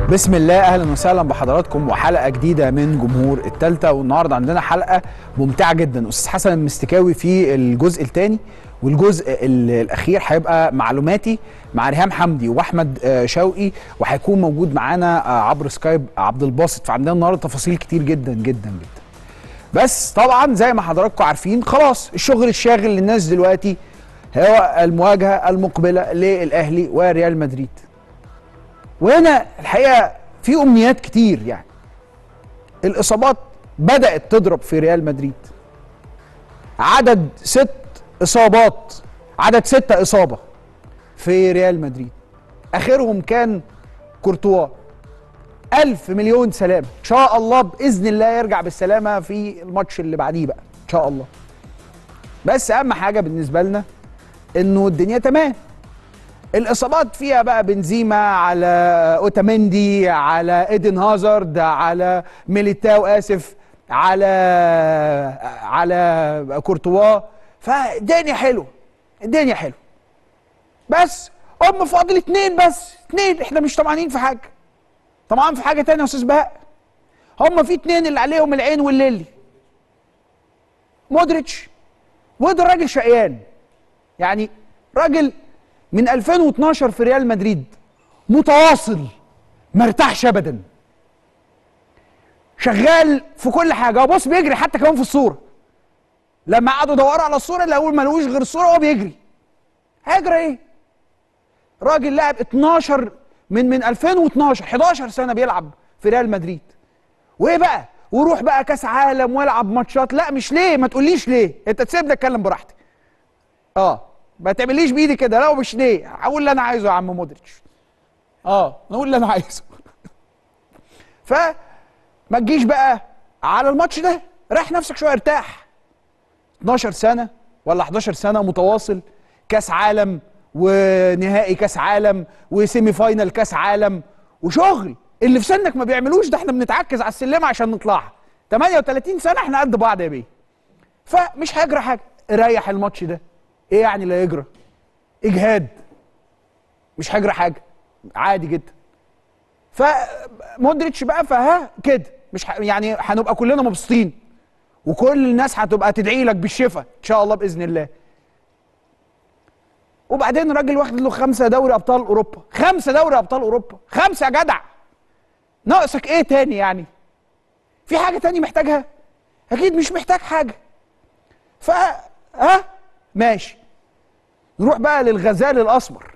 بسم الله اهلا وسهلا بحضراتكم وحلقه جديده من جمهور التالتة والنهارده عندنا حلقه ممتعه جدا استاذ حسن المستكاوي في الجزء الثاني والجزء ال- الاخير هيبقى معلوماتي مع ريهام حمدي واحمد آه، شوقي وهيكون موجود معانا آه، عبر سكايب عبد الباسط فعندنا النهارده تفاصيل كتير جدا جدا جدا بس طبعا زي ما حضراتكم عارفين خلاص الشغل الشاغل للناس دلوقتي هو المواجهه المقبله للاهلي وريال مدريد وهنا الحقيقه في امنيات كتير يعني الاصابات بدات تضرب في ريال مدريد عدد ست اصابات عدد ستة اصابه في ريال مدريد اخرهم كان كورتوا ألف مليون سلامة إن شاء الله بإذن الله يرجع بالسلامة في الماتش اللي بعديه بقى إن شاء الله بس أهم حاجة بالنسبة لنا إنه الدنيا تمام الاصابات فيها بقى بنزيما على اوتاميندي على ايدن هازارد على ميليتاو اسف على على كورتوا فالدنيا حلو الدنيا حلو بس هم فاضل اتنين بس اتنين احنا مش طمعانين في حاجه طمعان في حاجه تانية يا استاذ بهاء هم في اتنين اللي عليهم العين والليلي مودريتش وده راجل شقيان يعني راجل من 2012 في ريال مدريد متواصل ما ارتاحش ابدا شغال في كل حاجه بص بيجري حتى كمان في الصوره لما قعدوا يدوروا على الصوره لقوا ما لقوش غير الصوره وهو بيجري هيجري ايه راجل لعب 12 من من 2012 11 سنه بيلعب في ريال مدريد وايه بقى وروح بقى كاس عالم والعب ماتشات لا مش ليه ما تقوليش ليه انت تسيبني اتكلم براحتي اه ما تعمليش بايدي كده لا مش ليه هقول اللي انا عايزه يا عم مودريتش اه نقول اللي انا عايزه فما تجيش بقى على الماتش ده ريح نفسك شويه ارتاح 12 سنه ولا 11 سنه متواصل كاس عالم ونهائي كاس عالم وسيمي فاينل كاس عالم وشغل اللي في سنك ما بيعملوش ده احنا بنتعكز على السلمه عشان نطلعها 38 سنه احنا قد بعض يا بيه فمش هيجرى حاجه ريح الماتش ده ايه يعني لا يجرى اجهاد مش هيجرى حاجه عادي جدا فمودريتش بقى فها كده مش ح... يعني هنبقى كلنا مبسوطين وكل الناس هتبقى تدعي لك بالشفاء ان شاء الله باذن الله وبعدين راجل واخد له خمسه دوري ابطال اوروبا خمسه دوري ابطال اوروبا خمسه يا جدع ناقصك ايه تاني يعني في حاجه تاني محتاجها اكيد مش محتاج حاجه ف ها ماشي نروح بقى للغزال الاسمر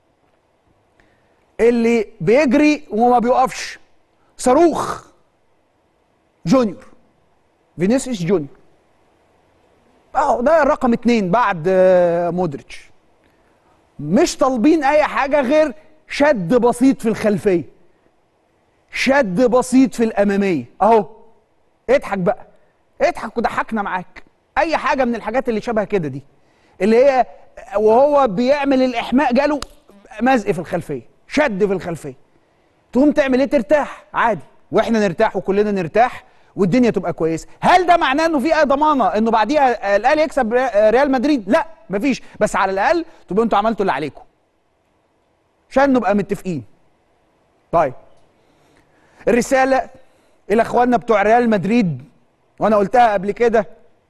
اللي بيجري وما بيوقفش صاروخ جونيور فينيسيوس جونيور اه ده رقم اتنين بعد آه، مودريتش مش طالبين اي حاجه غير شد بسيط في الخلفيه شد بسيط في الاماميه اهو اضحك بقى اضحك وضحكنا معاك اي حاجه من الحاجات اللي شبه كده دي اللي هي وهو بيعمل الاحماء جاله مزق في الخلفيه شد في الخلفيه تقوم تعمل ايه ترتاح عادي واحنا نرتاح وكلنا نرتاح والدنيا تبقى كويسه هل ده معناه انه في اي ضمانه انه بعديها الاهلي يكسب ريال مدريد لا مفيش بس على الاقل تبقوا انتوا عملتوا اللي عليكم عشان نبقى متفقين طيب الرساله الى اخواننا بتوع ريال مدريد وانا قلتها قبل كده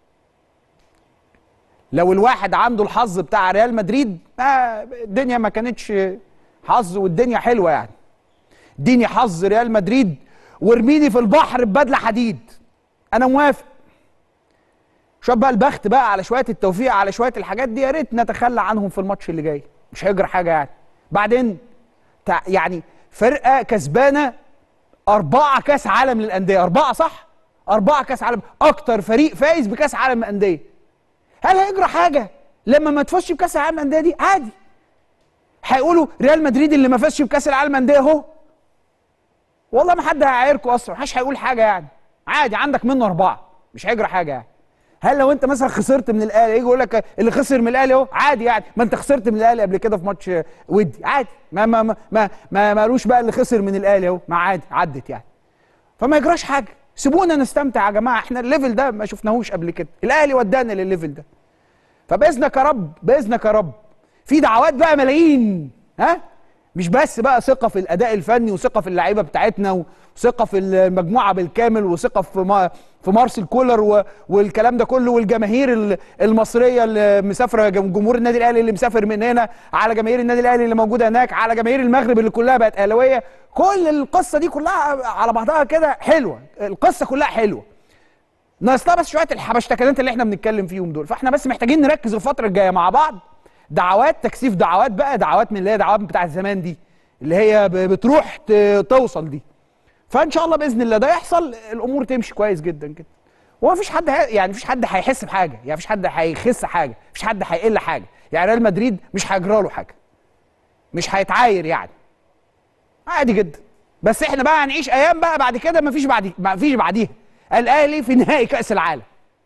لو الواحد عنده الحظ بتاع ريال مدريد آه الدنيا ما كانتش حظ والدنيا حلوه يعني اديني حظ ريال مدريد وارميني في البحر ببدله حديد انا موافق شوف بقى البخت بقى على شويه التوفيق على شويه الحاجات دي يا ريت نتخلى عنهم في الماتش اللي جاي مش هيجرى حاجه يعني بعدين تع- يعني فرقه كسبانه أربعة كأس عالم للأندية أربعة صح؟ أربعة كأس عالم أكتر فريق فايز بكأس عالم الأندية هل هيجرى حاجة لما ما تفوزش بكأس العالم للأندية دي؟ عادي هيقولوا ريال مدريد اللي ما فازش بكأس العالم للأندية أهو والله ما حد هيعايركم أصلا محدش هيقول حاجة يعني عادي عندك منه أربعة مش هيجرى حاجة يعني هل لو انت مثلا خسرت من الاهلي يجي يقول لك اللي خسر من الاهلي اهو عادي يعني ما انت خسرت من الاهلي قبل كده في ماتش ودي عادي ما ما ما ما, ما مالوش بقى اللي خسر من الاهلي اهو ما عادي عدت يعني فما يجراش حاجه سيبونا نستمتع يا جماعه احنا الليفل ده ما شفناهوش قبل كده الاهلي ودانا للليفل ده فباذنك يا رب باذنك يا رب في دعوات بقى ملايين ها مش بس بقى ثقه في الاداء الفني وثقه في اللعيبه بتاعتنا وثقه في المجموعه بالكامل وثقه في ما في مارسيل كولر و... والكلام ده كله والجماهير ال- المصريه اللي مسافره جم- جمهور النادي الاهلي اللي مسافر من هنا على جماهير النادي الاهلي اللي موجوده هناك على جماهير المغرب اللي كلها بقت اهلاويه كل القصه دي كلها على بعضها كده حلوه القصه كلها حلوه ناقصنا بس شويه الحبشتكنات اللي احنا بنتكلم فيهم دول فاحنا بس محتاجين نركز الفتره الجايه مع بعض دعوات تكثيف دعوات بقى دعوات من اللي هي دعوات بتاعت زمان دي اللي هي ب- بتروح ت- توصل دي فان شاء الله باذن الله ده يحصل الامور تمشي كويس جدا كده وما فيش حد هي... يعني مفيش حد هيحس بحاجه يعني مفيش حد هيخس حاجه مفيش حد هيقل حاجه يعني ريال مدريد مش هيجرى له حاجه مش هيتعاير يعني عادي جدا بس احنا بقى هنعيش ايام بقى بعد كده مفيش بعد مفيش بعديها الاهلي في نهائي كاس العالم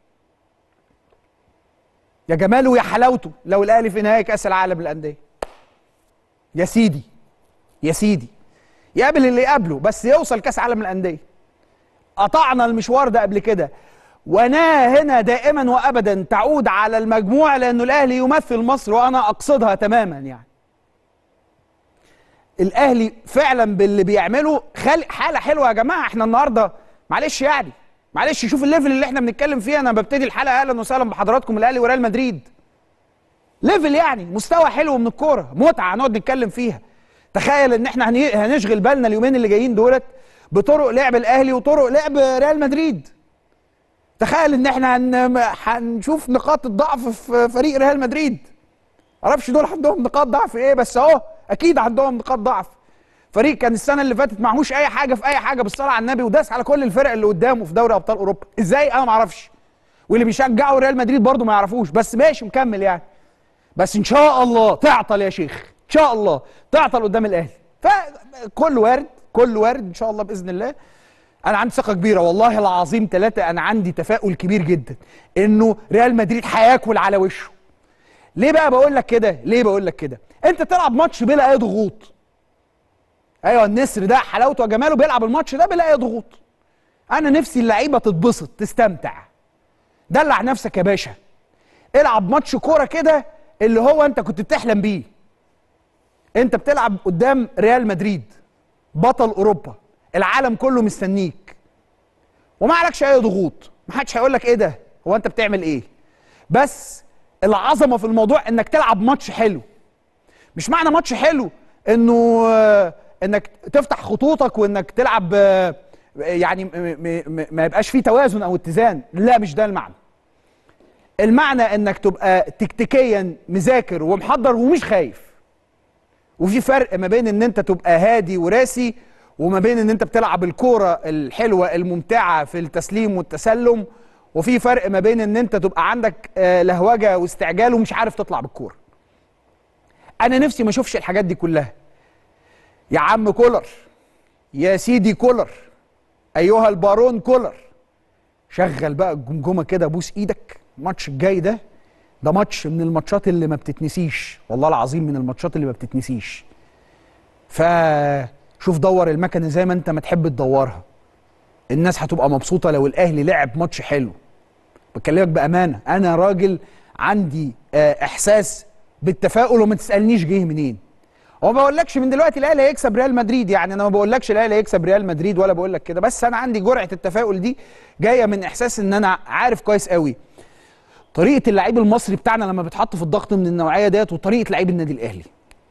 يا جماله ويا حلاوته لو الاهلي في نهائي كاس العالم للانديه يا سيدي يا سيدي يقابل اللي يقابله بس يوصل كاس عالم الانديه قطعنا المشوار ده قبل كده وانا هنا دائما وابدا تعود على المجموع لانه الاهلي يمثل مصر وانا اقصدها تماما يعني الاهلي فعلا باللي بيعمله خلق حاله حلوه يا جماعه احنا النهارده معلش يعني معلش شوف الليفل اللي احنا بنتكلم فيه انا ببتدي الحلقه اهلا وسهلا بحضراتكم الاهلي وريال مدريد ليفل يعني مستوى حلو من الكوره متعه هنقعد نتكلم فيها تخيل ان احنا هني- هنشغل بالنا اليومين اللي جايين دولت بطرق لعب الاهلي وطرق لعب ريال مدريد تخيل ان احنا هن... هنشوف نقاط الضعف في فريق ريال مدريد معرفش دول عندهم نقاط ضعف ايه بس اهو اكيد عندهم نقاط ضعف فريق كان السنه اللي فاتت معهوش اي حاجه في اي حاجه بالصلاه على النبي وداس على كل الفرق اللي قدامه في دوري ابطال اوروبا ازاي انا ما اعرفش واللي بيشجعوا ريال مدريد برضه ما يعرفوش بس ماشي مكمل يعني بس ان شاء الله تعطل يا شيخ ان شاء الله تعطل قدام الاهلي فكل وارد كل وارد ان شاء الله باذن الله انا عندي ثقه كبيره والله العظيم ثلاثه انا عندي تفاؤل كبير جدا انه ريال مدريد هياكل على وشه ليه بقى بقول لك كده ليه بقول لك كده انت تلعب ماتش بلا اي ضغوط ايوه النسر ده حلاوته وجماله بيلعب الماتش ده بلا اي ضغوط انا نفسي اللعيبه تتبسط تستمتع دلع نفسك يا باشا العب ماتش كوره كده اللي هو انت كنت بتحلم بيه انت بتلعب قدام ريال مدريد بطل اوروبا العالم كله مستنيك وما عليكش اي ضغوط ما حدش هيقول لك ايه ده هو انت بتعمل ايه بس العظمه في الموضوع انك تلعب ماتش حلو مش معنى ماتش حلو انه آه، انك تفتح خطوطك وانك تلعب آه، يعني م- م- م- ما يبقاش فيه توازن او اتزان لا مش ده المعنى المعنى انك تبقى تكتيكيا مذاكر ومحضر ومش خايف وفي فرق ما بين ان انت تبقى هادي وراسي وما بين ان انت بتلعب الكوره الحلوه الممتعه في التسليم والتسلم وفي فرق ما بين ان انت تبقى عندك آه، لهوجه واستعجال ومش عارف تطلع بالكوره انا نفسي ما اشوفش الحاجات دي كلها يا عم كولر يا سيدي كولر ايها البارون كولر شغل بقى الجمجمه كده بوس ايدك الماتش الجاي ده ده ماتش من الماتشات اللي ما بتتنسيش والله العظيم من الماتشات اللي ما بتتنسيش فشوف دور المكنه زي ما انت ما تحب تدورها الناس هتبقى مبسوطه لو الاهلي لعب ماتش حلو بكلمك بامانه انا راجل عندي آه، احساس بالتفاؤل وما تسالنيش جه منين هو ما بقولكش من دلوقتي الاهلي هيكسب ريال مدريد يعني انا ما بقولكش الاهلي هيكسب ريال مدريد ولا بقول لك كده بس انا عندي جرعه التفاؤل دي جايه من احساس ان انا عارف كويس قوي طريقه اللعيب المصري بتاعنا لما بيتحط في الضغط من النوعيه ديت وطريقه لعيب النادي الاهلي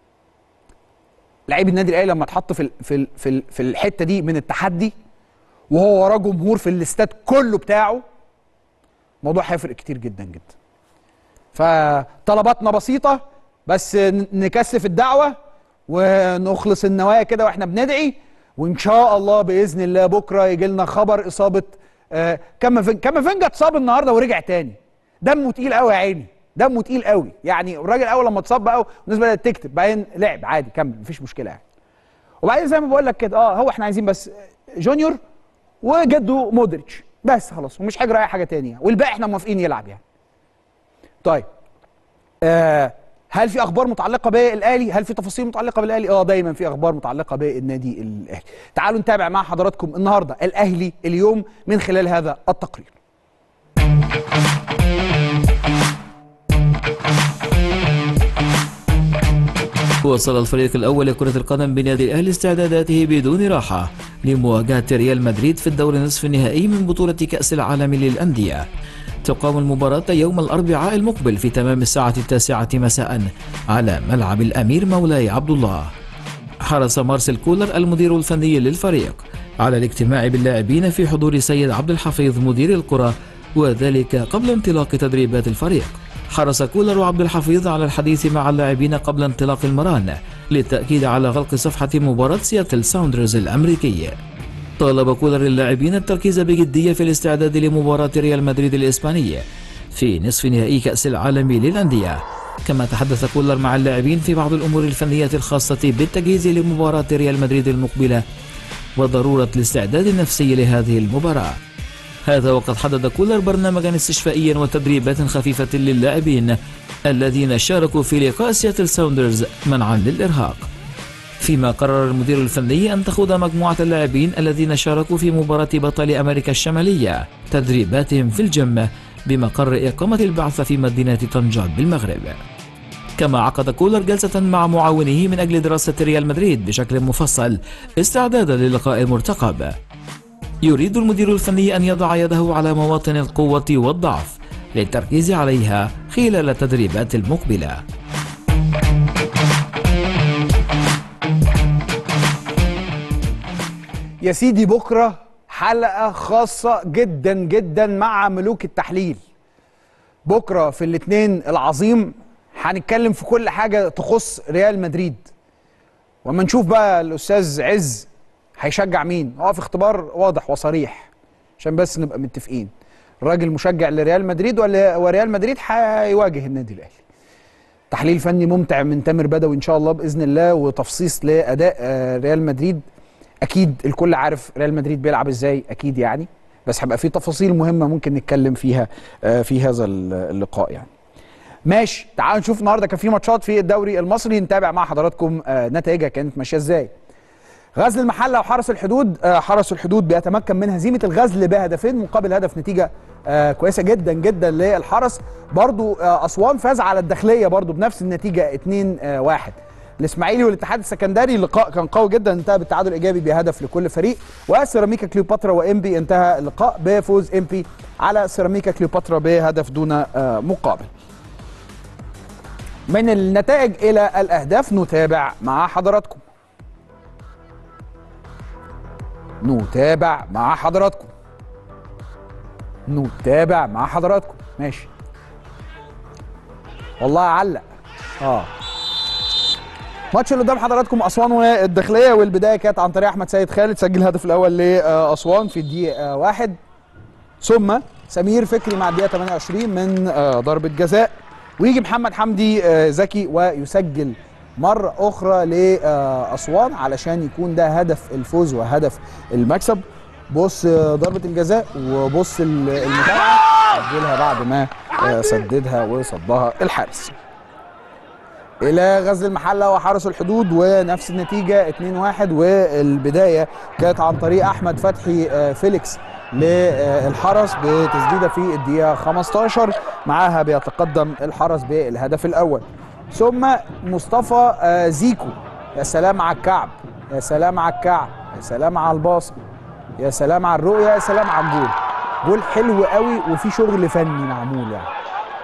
لعيب النادي الاهلي لما اتحط في ال- في ال- في ال- في الحته دي من التحدي وهو وراه جمهور في الاستاد كله بتاعه الموضوع هيفرق كتير جدا جدا فطلباتنا بسيطه بس ن- نكثف الدعوه ونخلص النوايا كده واحنا بندعي وان شاء الله باذن الله بكره يجي لنا خبر اصابه آه كامافينجا كامافينجا اتصاب النهارده ورجع تاني دمه تقيل قوي يا عيني دمه تقيل قوي يعني الراجل اول لما اتصاب بقى والناس بدات تكتب بعدين لعب عادي كمل مفيش مشكله يعني وبعدين زي ما بقول لك كده اه هو احنا عايزين بس جونيور وجده مودريتش بس خلاص ومش هيجرى اي حاجه تانية والباقي احنا موافقين يلعب يعني طيب آه هل في اخبار متعلقه بالاهلي هل في تفاصيل متعلقه بالاهلي اه دايما في اخبار متعلقه بالنادي الاهلي تعالوا نتابع مع حضراتكم النهارده الاهلي اليوم من خلال هذا التقرير وصل الفريق الأول لكرة القدم بنادي الأهلي استعداداته بدون راحة لمواجهة ريال مدريد في الدور نصف النهائي من بطولة كأس العالم للأندية تقام المباراة يوم الأربعاء المقبل في تمام الساعة التاسعة مساء على ملعب الأمير مولاي عبد الله حرص مارسيل كولر المدير الفني للفريق على الاجتماع باللاعبين في حضور سيد عبد الحفيظ مدير الكرة وذلك قبل انطلاق تدريبات الفريق حرص كولر وعبد الحفيظ على الحديث مع اللاعبين قبل انطلاق المران للتأكيد على غلق صفحة مباراة سياتل ساوندرز الأمريكية طالب كولر اللاعبين التركيز بجدية في الاستعداد لمباراة ريال مدريد الإسبانية في نصف نهائي كأس العالم للأندية كما تحدث كولر مع اللاعبين في بعض الأمور الفنية الخاصة بالتجهيز لمباراة ريال مدريد المقبلة وضرورة الاستعداد النفسي لهذه المباراة هذا وقد حدد كولر برنامجا استشفائيا وتدريبات خفيفة للاعبين الذين شاركوا في لقاء سياتل ساوندرز منعا للإرهاق فيما قرر المدير الفني أن تخوض مجموعة اللاعبين الذين شاركوا في مباراة بطل أمريكا الشمالية تدريباتهم في الجمة بمقر إقامة البعثة في مدينة طنجة بالمغرب كما عقد كولر جلسة مع معاونيه من أجل دراسة ريال مدريد بشكل مفصل استعدادا للقاء المرتقب يريد المدير الفني أن يضع يده على مواطن القوة والضعف للتركيز عليها خلال التدريبات المقبلة يا سيدي بكره حلقه خاصه جدا جدا مع ملوك التحليل بكره في الاثنين العظيم هنتكلم في كل حاجه تخص ريال مدريد وما نشوف بقى الاستاذ عز هيشجع مين هو في اختبار واضح وصريح عشان بس نبقى متفقين الراجل مشجع لريال مدريد ولا وريال مدريد هيواجه النادي الاهلي تحليل فني ممتع من تامر بدوي ان شاء الله باذن الله وتفصيص لاداء آه، ريال مدريد اكيد الكل عارف ريال مدريد بيلعب ازاي اكيد يعني بس هيبقى في تفاصيل مهمه ممكن نتكلم فيها آه، في هذا اللقاء يعني ماشي تعالوا نشوف النهارده كان في ماتشات في الدوري المصري نتابع مع حضراتكم آه، نتائجها كانت ماشيه ازاي غزل المحله وحرس الحدود آه، حرس الحدود بيتمكن من هزيمه الغزل بهدفين مقابل هدف نتيجه آه، كويسه جدا جدا للحرس برضو آه، اسوان فاز على الداخليه برضو بنفس النتيجه 2 1 الاسماعيلي والاتحاد السكندري اللقاء كان قوي جدا انتهى بالتعادل ايجابي بهدف لكل فريق وسيراميكا كليوباترا وامبي انتهى اللقاء بفوز امبي على سيراميكا كليوباترا بهدف دون مقابل من النتائج الى الاهداف نتابع مع حضراتكم نتابع مع حضراتكم نتابع مع حضراتكم ماشي والله علق اه ماتش اللي قدام حضراتكم اسوان والداخليه والبدايه كانت عن طريق احمد سيد خالد سجل الهدف الاول لاسوان في الدقيقه واحد ثم سمير فكري مع الدقيقه 28 من آه، ضربه جزاء ويجي محمد حمدي آه، زكي ويسجل مرة أخرى لأسوان علشان يكون ده هدف الفوز وهدف المكسب بص ضربة الجزاء وبص المتابعة سجلها بعد ما سددها وصدها الحارس الى غزل المحله وحرس الحدود ونفس النتيجه 2-1 والبدايه كانت عن طريق احمد فتحي فيليكس للحرس بتسديده في الدقيقه 15 معاها بيتقدم الحرس بالهدف الاول ثم مصطفى آه، زيكو يا سلام على الكعب يا سلام على الكعب يا سلام على الباص يا سلام على الرؤيه يا سلام على الجول جول حلو قوي وفي شغل فني معمول يعني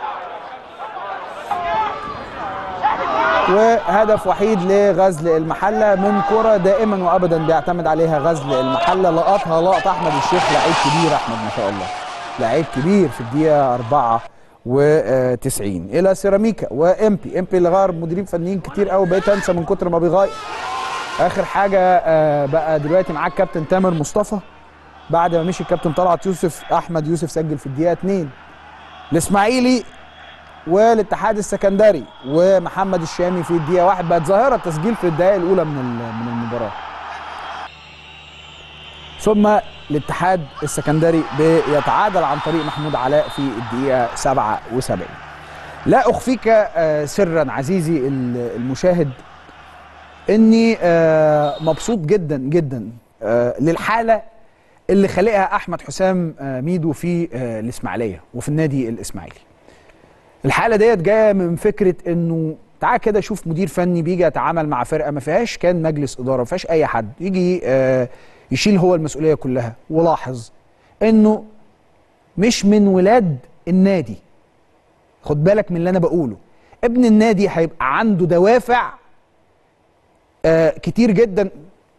وهدف وحيد لغزل المحله من كره دائما وابدا بيعتمد عليها غزل المحله لقطها لقطه احمد الشيخ لعيب كبير احمد ما شاء الله لعيب كبير في الدقيقه 4 و90 الى سيراميكا وامبي امبي اللي غير مديرين فنيين كتير قوي بقيت انسى من كتر ما بيغير اخر حاجه آه، بقى دلوقتي معاك كابتن تامر مصطفى بعد ما مشي الكابتن طلعت يوسف احمد يوسف سجل في الدقيقه 2 الاسماعيلي والاتحاد السكندري ومحمد الشامي في الدقيقه 1 بقت ظاهره التسجيل في الدقائق الاولى من من المباراه ثم الاتحاد السكندري بيتعادل عن طريق محمود علاء في الدقيقة 77 لا أخفيك آه، سرا عزيزي المشاهد أني آه، مبسوط جدا جدا آه، للحالة اللي خلقها أحمد حسام ميدو في الإسماعيلية وفي النادي الإسماعيلي الحالة ديت جاية من فكرة أنه تعال كده شوف مدير فني بيجي يتعامل مع فرقه ما فيهاش كان مجلس اداره ما فيهاش اي حد يجي آه يشيل هو المسؤوليه كلها ولاحظ انه مش من ولاد النادي خد بالك من اللي انا بقوله ابن النادي هيبقى عنده دوافع آه كتير جدا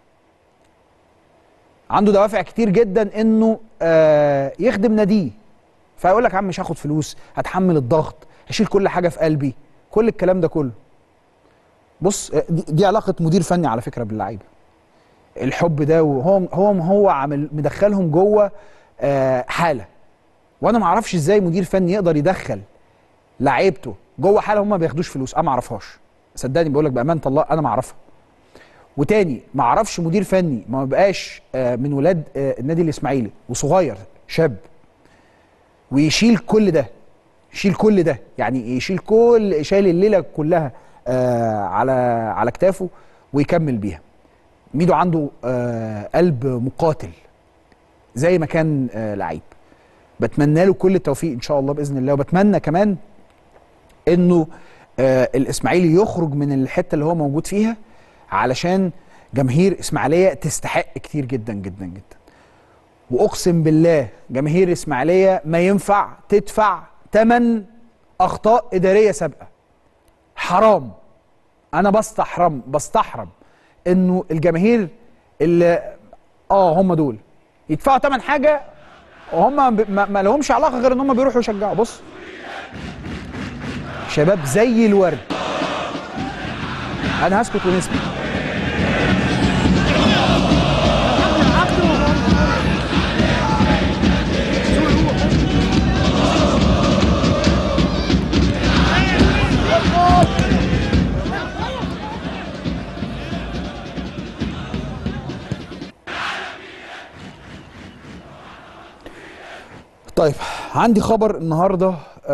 عنده دوافع كتير جدا انه آه يخدم ناديه فيقول لك يا عم مش هاخد فلوس هتحمل الضغط هشيل كل حاجه في قلبي كل الكلام ده كله بص آه، دي, دي علاقه مدير فني على فكره باللعيبه الحب ده وهو هو هو عامل مدخلهم جوه آه حاله وانا ما اعرفش ازاي مدير فني يقدر يدخل لعيبته جوه حاله هم ما بياخدوش فلوس انا ما اعرفهاش صدقني بقول لك بامانه الله انا ما اعرفها وتاني ما اعرفش مدير فني ما بقاش آه، من ولاد آه، النادي الاسماعيلي وصغير شاب ويشيل كل ده يشيل كل ده يعني يشيل كل شايل الليله كلها آه، على على كتافه ويكمل بيها ميدو عنده آه، قلب مقاتل زي ما كان آه، لعيب بتمنى له كل التوفيق ان شاء الله باذن الله وبتمنى كمان انه آه الاسماعيلي يخرج من الحته اللي هو موجود فيها علشان جماهير اسماعيليه تستحق كتير جدا جدا جدا واقسم بالله جماهير اسماعيليه ما ينفع تدفع ثمن اخطاء اداريه سابقه حرام انا بستحرم بستحرم انه الجماهير اللي اه هم دول يدفعوا ثمن حاجه وهم ب- ما, ما لهمش علاقه غير ان هم بيروحوا يشجعوا بص شباب زي الورد انا هسكت ونسمع طيب عندي خبر النهارده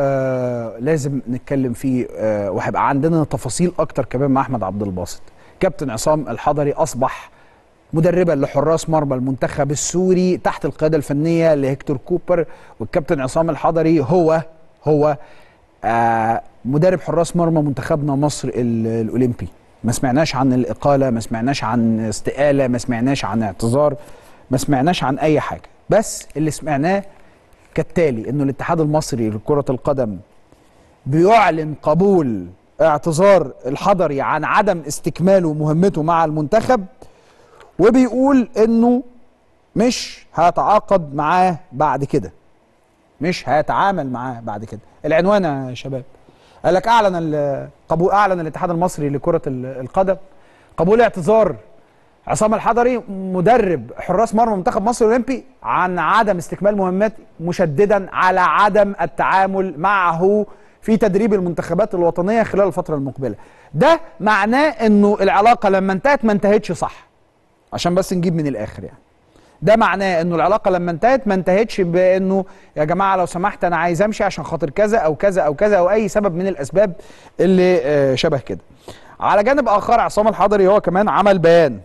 آه لازم نتكلم فيه آه وهيبقى عندنا تفاصيل اكتر كمان مع احمد عبد الباسط كابتن عصام الحضري اصبح مدربا لحراس مرمى المنتخب السوري تحت القياده الفنيه لهكتور كوبر والكابتن عصام الحضري هو هو آه مدرب حراس مرمى منتخبنا مصر ال- الاولمبي ما سمعناش عن الاقاله ما سمعناش عن استقاله ما سمعناش عن اعتذار ما سمعناش عن اي حاجه بس اللي سمعناه كالتالي انه الاتحاد المصري لكره القدم بيعلن قبول اعتذار الحضري عن عدم استكماله مهمته مع المنتخب وبيقول انه مش هيتعاقد معاه بعد كده مش هيتعامل معاه بعد كده العنوان يا شباب قال لك اعلن ال- قبول اعلن الاتحاد المصري لكره ال- القدم قبول اعتذار عصام الحضري مدرب حراس مرمى منتخب مصر الاولمبي عن عدم استكمال مهمات مشددا على عدم التعامل معه في تدريب المنتخبات الوطنيه خلال الفتره المقبله ده معناه انه العلاقه لما انتهت ما انتهتش صح عشان بس نجيب من الاخر يعني ده معناه انه العلاقه لما انتهت ما انتهتش بانه يا جماعه لو سمحت انا عايز امشي عشان خاطر كذا او كذا او كذا او اي سبب من الاسباب اللي آه، شبه كده على جانب اخر عصام الحضري هو كمان عمل بيان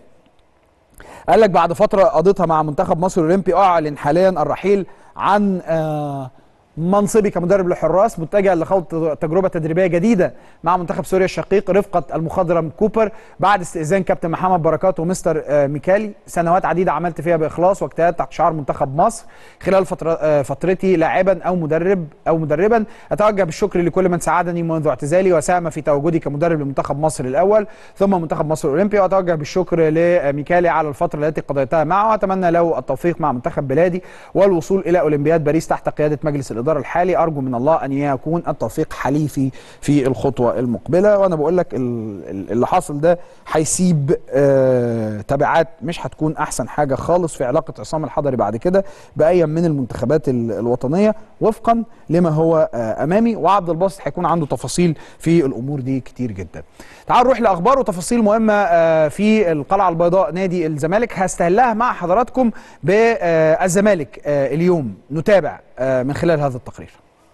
قال لك بعد فتره قضيتها مع منتخب مصر الاولمبي اعلن حاليا الرحيل عن آه، منصبي كمدرب للحراس متجه لخوض تجربه تدريبيه جديده مع منتخب سوريا الشقيق رفقه المخضرم كوبر بعد استئذان كابتن محمد بركات ومستر آه، ميكالي سنوات عديده عملت فيها باخلاص واجتهاد تحت شعار منتخب مصر خلال فترة آه، فترتي لاعبا او مدرب او مدربا اتوجه بالشكر لكل من ساعدني منذ اعتزالي وساهم في تواجدي كمدرب لمنتخب مصر الاول ثم منتخب مصر الاولمبي واتوجه بالشكر لميكالي على الفتره التي قضيتها معه واتمنى له التوفيق مع منتخب بلادي والوصول الى اولمبياد باريس تحت قياده مجلس الاداره الحالي ارجو من الله ان يكون التوفيق حليفي في الخطوه المقبله وانا بقول لك ال- ال- اللي حاصل ده هيسيب آه تبعات مش هتكون احسن حاجه خالص في علاقه عصام الحضري بعد كده باي من المنتخبات ال- الوطنيه وفقا لما هو آه امامي وعبد الباسط هيكون عنده تفاصيل في الامور دي كتير جدا تعالوا نروح لاخبار وتفاصيل مهمه آه في القلعه البيضاء نادي الزمالك هستهلها مع حضراتكم بالزمالك آه اليوم نتابع آه من خلال هذا التقرير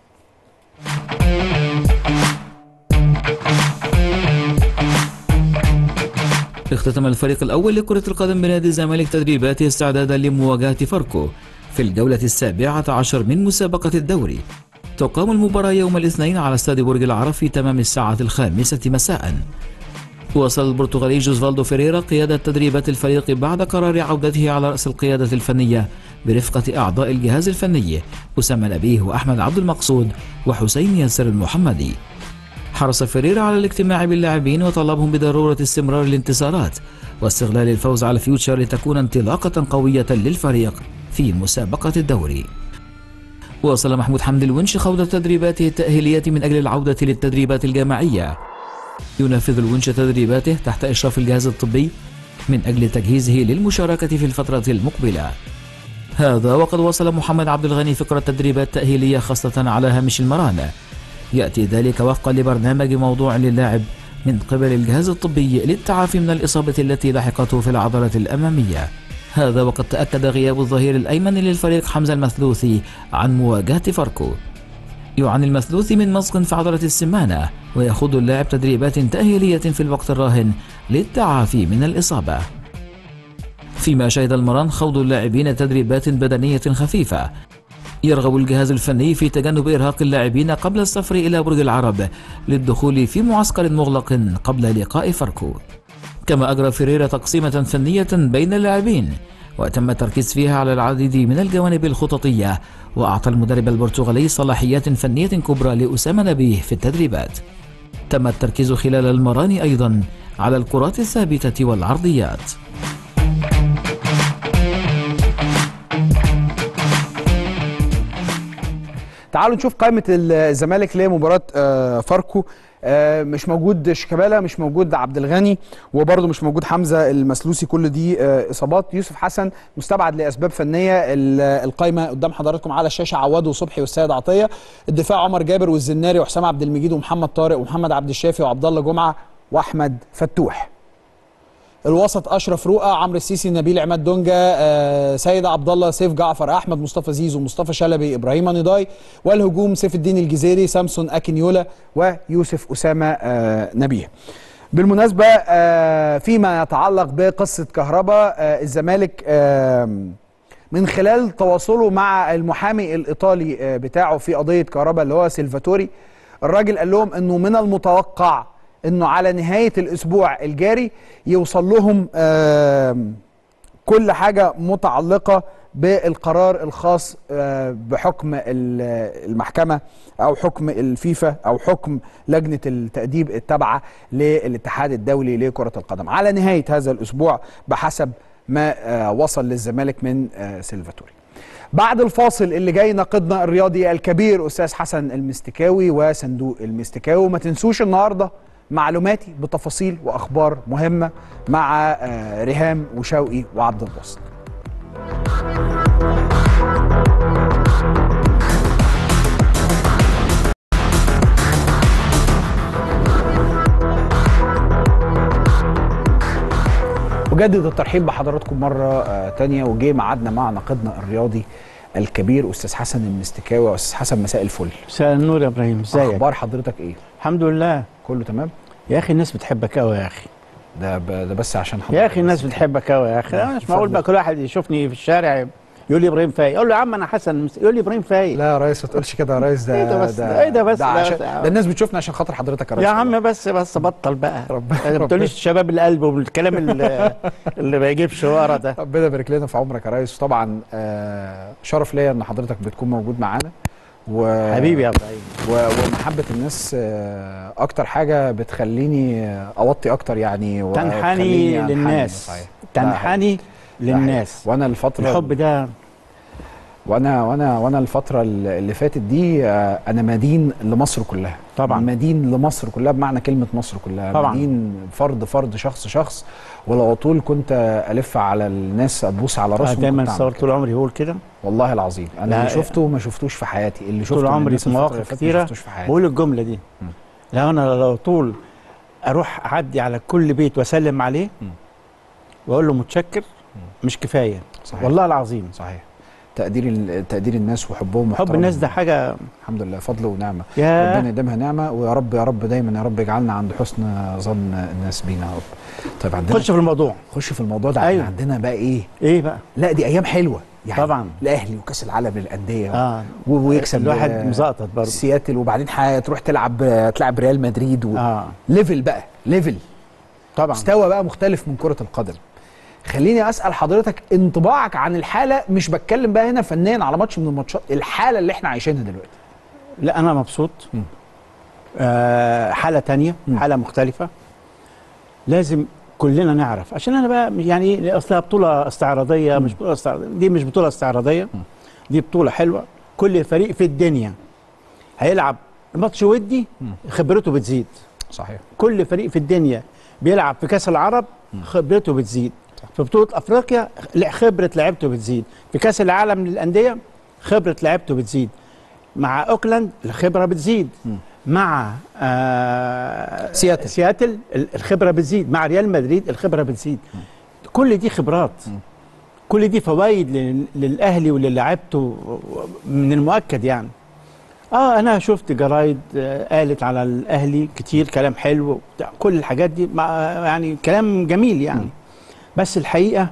اختتم الفريق الأول لكرة القدم بنادي الزمالك تدريباته استعدادا لمواجهة فاركو في الجولة السابعة عشر من مسابقة الدوري تقام المباراة يوم الاثنين على استاد برج العرب في تمام الساعة الخامسة مساء وصل البرتغالي جوزفالدو فيريرا قيادة تدريبات الفريق بعد قرار عودته على رأس القيادة الفنية برفقة أعضاء الجهاز الفني أسامة نبيه وأحمد عبد المقصود وحسين ياسر المحمدي حرص فيريرا على الاجتماع باللاعبين وطلبهم بضرورة استمرار الانتصارات واستغلال الفوز على فيوتشر لتكون انطلاقة قوية للفريق في مسابقة الدوري واصل محمود حمد الونش خوض تدريباته التأهيلية من أجل العودة للتدريبات الجماعية ينفذ الونش تدريباته تحت إشراف الجهاز الطبي من أجل تجهيزه للمشاركة في الفترة المقبلة هذا وقد وصل محمد عبد الغني فكرة تدريبات تأهيلية خاصة على هامش المران يأتي ذلك وفقا لبرنامج موضوع للاعب من قبل الجهاز الطبي للتعافي من الإصابة التي لحقته في العضلة الأمامية هذا وقد تأكد غياب الظهير الأيمن للفريق حمزة المثلوثي عن مواجهة فاركو يعاني المثلوثي من مزق في عضلة السمانة ويخوض اللاعب تدريبات تأهيلية في الوقت الراهن للتعافي من الإصابة فيما شهد المران خوض اللاعبين تدريبات بدنية خفيفة يرغب الجهاز الفني في تجنب إرهاق اللاعبين قبل السفر إلى برج العرب للدخول في معسكر مغلق قبل لقاء فاركو كما أجرى فيريرا تقسيمة فنية بين اللاعبين وتم التركيز فيها على العديد من الجوانب الخططية وأعطى المدرب البرتغالي صلاحيات فنية كبرى لأسامة نبيه في التدريبات تم التركيز خلال المران أيضا على الكرات الثابتة والعرضيات تعالوا نشوف قائمه الزمالك لمباراه آه، فاركو آه، مش موجود شيكابالا مش موجود عبد الغني وبرده مش موجود حمزه المسلوسي كل دي آه، اصابات يوسف حسن مستبعد لاسباب فنيه ال- القائمه قدام حضراتكم على الشاشه عواد وصبحي والسيد عطيه الدفاع عمر جابر والزناري وحسام عبد المجيد ومحمد طارق ومحمد عبد الشافي وعبد الله جمعه واحمد فتوح الوسط اشرف رؤى عمرو السيسي نبيل عماد دونجا آه، سيد عبد الله سيف جعفر احمد مصطفى زيزو مصطفى شلبي ابراهيم نضاي والهجوم سيف الدين الجزيري سامسون اكينيولا ويوسف اسامه آه، نبيه بالمناسبه آه، فيما يتعلق بقصه كهرباء آه، الزمالك آم، من خلال تواصله مع المحامي الايطالي آه، بتاعه في قضيه كهرباء اللي هو سيلفاتوري الراجل قال لهم انه من المتوقع انه على نهايه الاسبوع الجاري يوصل لهم آم، كل حاجه متعلقه بالقرار الخاص آه، بحكم ال- المحكمه او حكم الفيفا او حكم لجنه التاديب التابعه للاتحاد الدولي لكره القدم على نهايه هذا الاسبوع بحسب ما آه، وصل للزمالك من آه، سيلفاتوري بعد الفاصل اللي جاي ناقدنا الرياضي الكبير استاذ حسن المستكاوي وصندوق المستكاوي ما تنسوش النهارده معلوماتي بتفاصيل واخبار مهمه مع آه، ريهام وشوقي وعبد الباسط أجدد الترحيب بحضراتكم مرة آه، تانية وجه ميعادنا مع ناقدنا الرياضي الكبير أستاذ حسن المستكاوي أستاذ حسن مساء الفل مساء النور يا ابراهيم ازيك أخبار حضرتك إيه؟ الحمد لله كله تمام؟ يا اخي الناس بتحبك قوي يا اخي ده ب... ده بس عشان حضرتك يا اخي الناس بتحبك قوي يا اخي أنا مش معقول بقى كل واحد يشوفني في الشارع يقول لي ابراهيم فايق يقول له يا عم انا حسن مس- يقول لي ابراهيم فايق لا يا ريس ما تقولش كده يا ريس ده إيه ده بس؟ إيه ده بس؟ ده, لا عشان... بس- ده الناس بتشوفنا عشان خاطر حضرتك يا ريس يا عم بس بس بطل بقى ربنا- ما بتقوليش شباب القلب والكلام اللي, اللي ما يجيبش ورا ده ربنا يبارك لنا في عمرك يا ريس طبعا آه شرف ليا ان حضرتك بتكون موجود معانا و... حبيبي يا ابراهيم و... ومحبه الناس آه اكتر حاجه بتخليني آه، اوطي اكتر يعني تنحني وتخليني أنحني، للناس صحيح. تنحني للناس وانا الفتره الحب ده وانا وانا وانا الفتره اللي فاتت دي آه، انا مدين لمصر كلها طبعا. مدين لمصر كلها بمعنى كلمه مصر كلها طبعا. مدين فرد فرد شخص شخص ولو طول كنت الف على الناس ابوس على آه، راسهم دايما كنت أعمل صور كده. طول عمري بقول كده والله العظيم انا لا، اللي شفته ما شفتوش في حياتي اللي شفته طول من عمري الناس في الفترة مواقف اللي فاتت كتيرة ما شفتوش في حياتي بقول الجمله دي مم. لو انا لو طول اروح اعدي على كل بيت واسلم عليه مم. واقول له متشكر مش كفايه صحيح والله العظيم صحيح تقدير ال- تقدير الناس وحبهم حب واحترامهم. الناس ده حاجه الحمد لله فضل ونعمه يا ربنا يديمها نعمه ويا رب يا رب دايما يا رب يجعلنا عند حسن ظن الناس بينا يا رب طيب عندنا خش في الموضوع خش في الموضوع ده أيوة. أيوة. عندنا بقى ايه ايه بقى لا دي ايام حلوه يعني طبعا الاهلي وكاس العالم للانديه اه و- ويكسب الواحد آه، مزقطط برضه سياتل وبعدين هتروح تلعب آه، تلعب ريال مدريد و... اه ليفل بقى ليفل طبعا مستوى بقى مختلف من كره القدم خليني اسال حضرتك انطباعك عن الحاله مش بتكلم بقى هنا فنيا على ماتش من الماتشات الحاله اللي احنا عايشينها دلوقتي لا انا مبسوط مم. آه حاله تانية مم. حاله مختلفه لازم كلنا نعرف عشان انا بقى يعني اصلها بطوله استعراضيه مش بطوله استعراضيه دي مش بطوله استعراضيه دي بطوله حلوه كل فريق في الدنيا هيلعب ماتش ودي خبرته بتزيد صحيح كل فريق في الدنيا بيلعب في كاس العرب خبرته بتزيد في بطوله افريقيا لا، خبره لعبته بتزيد في كاس العالم للانديه خبره لعبته بتزيد مع اوكلاند الخبره بتزيد مع آه سياتل. سياتل ال- الخبره بتزيد مع ريال مدريد الخبره بتزيد كل دي خبرات كل دي فوائد لل- للاهلي وللاعيبته من المؤكد يعني اه انا شفت جرايد آه قالت على الاهلي كتير كلام حلو وبتاع، كل الحاجات دي مع يعني كلام جميل يعني بس الحقيقه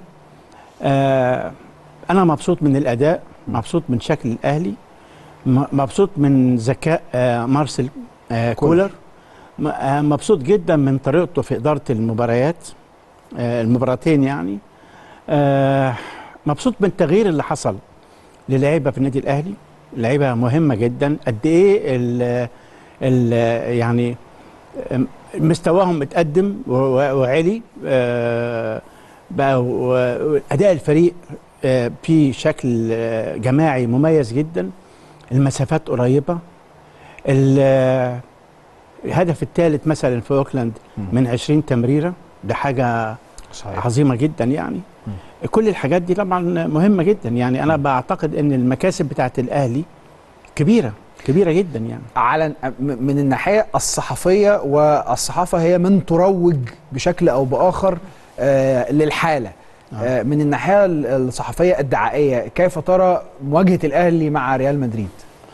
آه انا مبسوط من الاداء مبسوط من شكل الاهلي م- مبسوط من ذكاء آه مارسيل آه كولر م- آه مبسوط جدا من طريقته في اداره المباريات آه المباراتين يعني آه مبسوط من التغيير اللي حصل للعيبه في النادي الاهلي لعيبه مهمه جدا قد ايه ال ال يعني آم، مستواهم اتقدم و- و- وعلي آه، بقى و- واداء الفريق آه، في شكل آه، جماعي مميز جدا المسافات قريبه ال- آه، الهدف الثالث مثلا في اوكلاند من 20 تمريره ده حاجه صحيح عظيمه جدا يعني كل الحاجات دي طبعا مهمه جدا يعني انا بعتقد ان المكاسب بتاعت الاهلي كبيره كبيره جدا يعني على م- من الناحيه الصحفيه والصحافه هي من تروج بشكل او باخر آه للحاله آه من الناحيه ال- الصحفيه الدعائيه كيف ترى مواجهه الاهلي مع ريال مدريد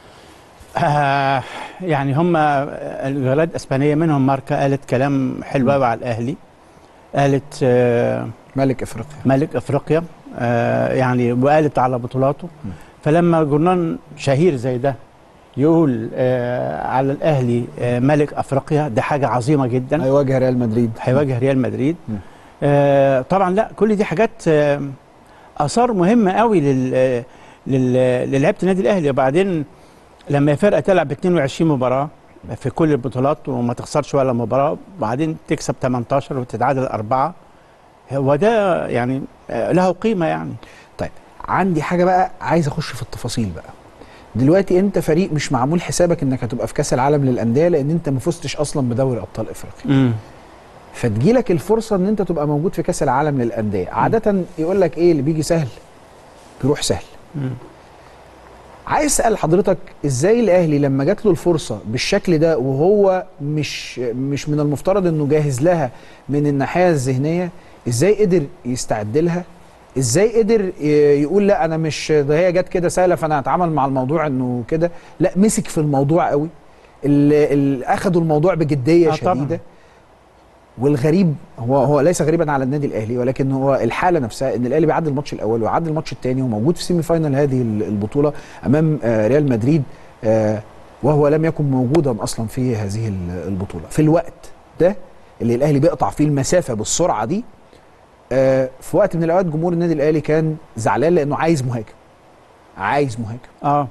آه يعني هم الجرائد الاسبانيه منهم ماركا قالت كلام حلو قوي على الاهلي قالت آه ملك افريقيا ملك افريقيا آه يعني وقالت على بطولاته فلما جورنال شهير زي ده يقول آه على الاهلي آه ملك افريقيا ده حاجه عظيمه جدا هيواجه ريال مدريد هيواجه ريال مدريد م. آه طبعا لا كل دي حاجات آه اثار مهمه قوي لل لل- للعيبه النادي الاهلي وبعدين لما فرقه تلعب 22 مباراه في كل البطولات وما تخسرش ولا مباراه وبعدين تكسب 18 وتتعادل اربعه هو ده يعني آه، له قيمه يعني طيب عندي حاجه بقى عايز اخش في التفاصيل بقى دلوقتي انت فريق مش معمول حسابك انك هتبقى في كاس العالم للانديه لان انت ما فزتش اصلا بدوري ابطال افريقيا فتجيلك الفرصه ان انت تبقى موجود في كاس العالم للانديه عاده يقول لك ايه اللي بيجي سهل بيروح سهل مم. عايز اسال حضرتك ازاي الاهلي لما جات له الفرصه بالشكل ده وهو مش مش من المفترض انه جاهز لها من الناحيه الذهنيه ازاي قدر يستعد لها ازاي قدر ي- يقول لا انا مش ده هي جت كده سهله فانا هتعامل مع الموضوع انه كده لا مسك في الموضوع قوي اللي اللي اخدوا الموضوع بجديه آه طبعاً. شديده والغريب هو هو ليس غريبا على النادي الاهلي ولكن هو الحاله نفسها ان الاهلي بيعدي الماتش الاول ويعدي الماتش الثاني وموجود في سيمي فاينال هذه ال- البطوله امام آه، ريال مدريد آه، وهو لم يكن موجودا اصلا في هذه ال- البطوله في الوقت ده اللي الاهلي بيقطع فيه المسافه بالسرعه دي آه، في وقت من الاوقات جمهور النادي الاهلي كان زعلان لانه عايز مهاجم عايز مهاجم اه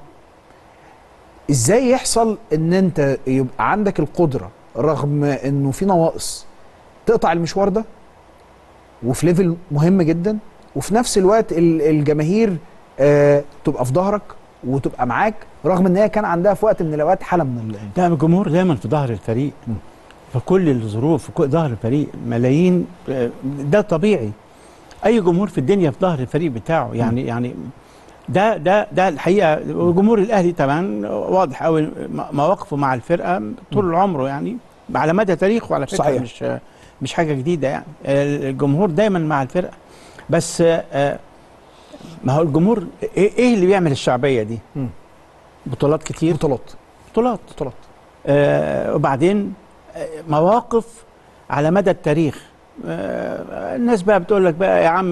ازاي يحصل ان انت يبقى عندك القدره رغم انه في نواقص تقطع المشوار ده وفي ليفل مهم جدا وفي نفس الوقت ال- الجماهير آه تبقى في ظهرك وتبقى معاك رغم ان هي كان عندها في وقت من الاوقات حاله من ال- لا الجمهور دايما في ظهر الفريق في كل الظروف في كل ظهر الفريق ملايين آه، ده طبيعي اي جمهور في الدنيا في ظهر الفريق بتاعه يعني يعني ده ده ده الحقيقه وجمهور الاهلي طبعا واضح قوي مواقفه مع الفرقه طول عمره يعني على مدى تاريخه على فكره صحيح. مش مش حاجه جديده يعني الجمهور دايما مع الفرقه بس آه، ما هو الجمهور ايه إيه اللي بيعمل الشعبيه دي مم. بطولات كتير بطولات بطولات بطولات آه وبعدين آه مواقف على مدى التاريخ آه الناس بقى بتقول لك بقى يا عم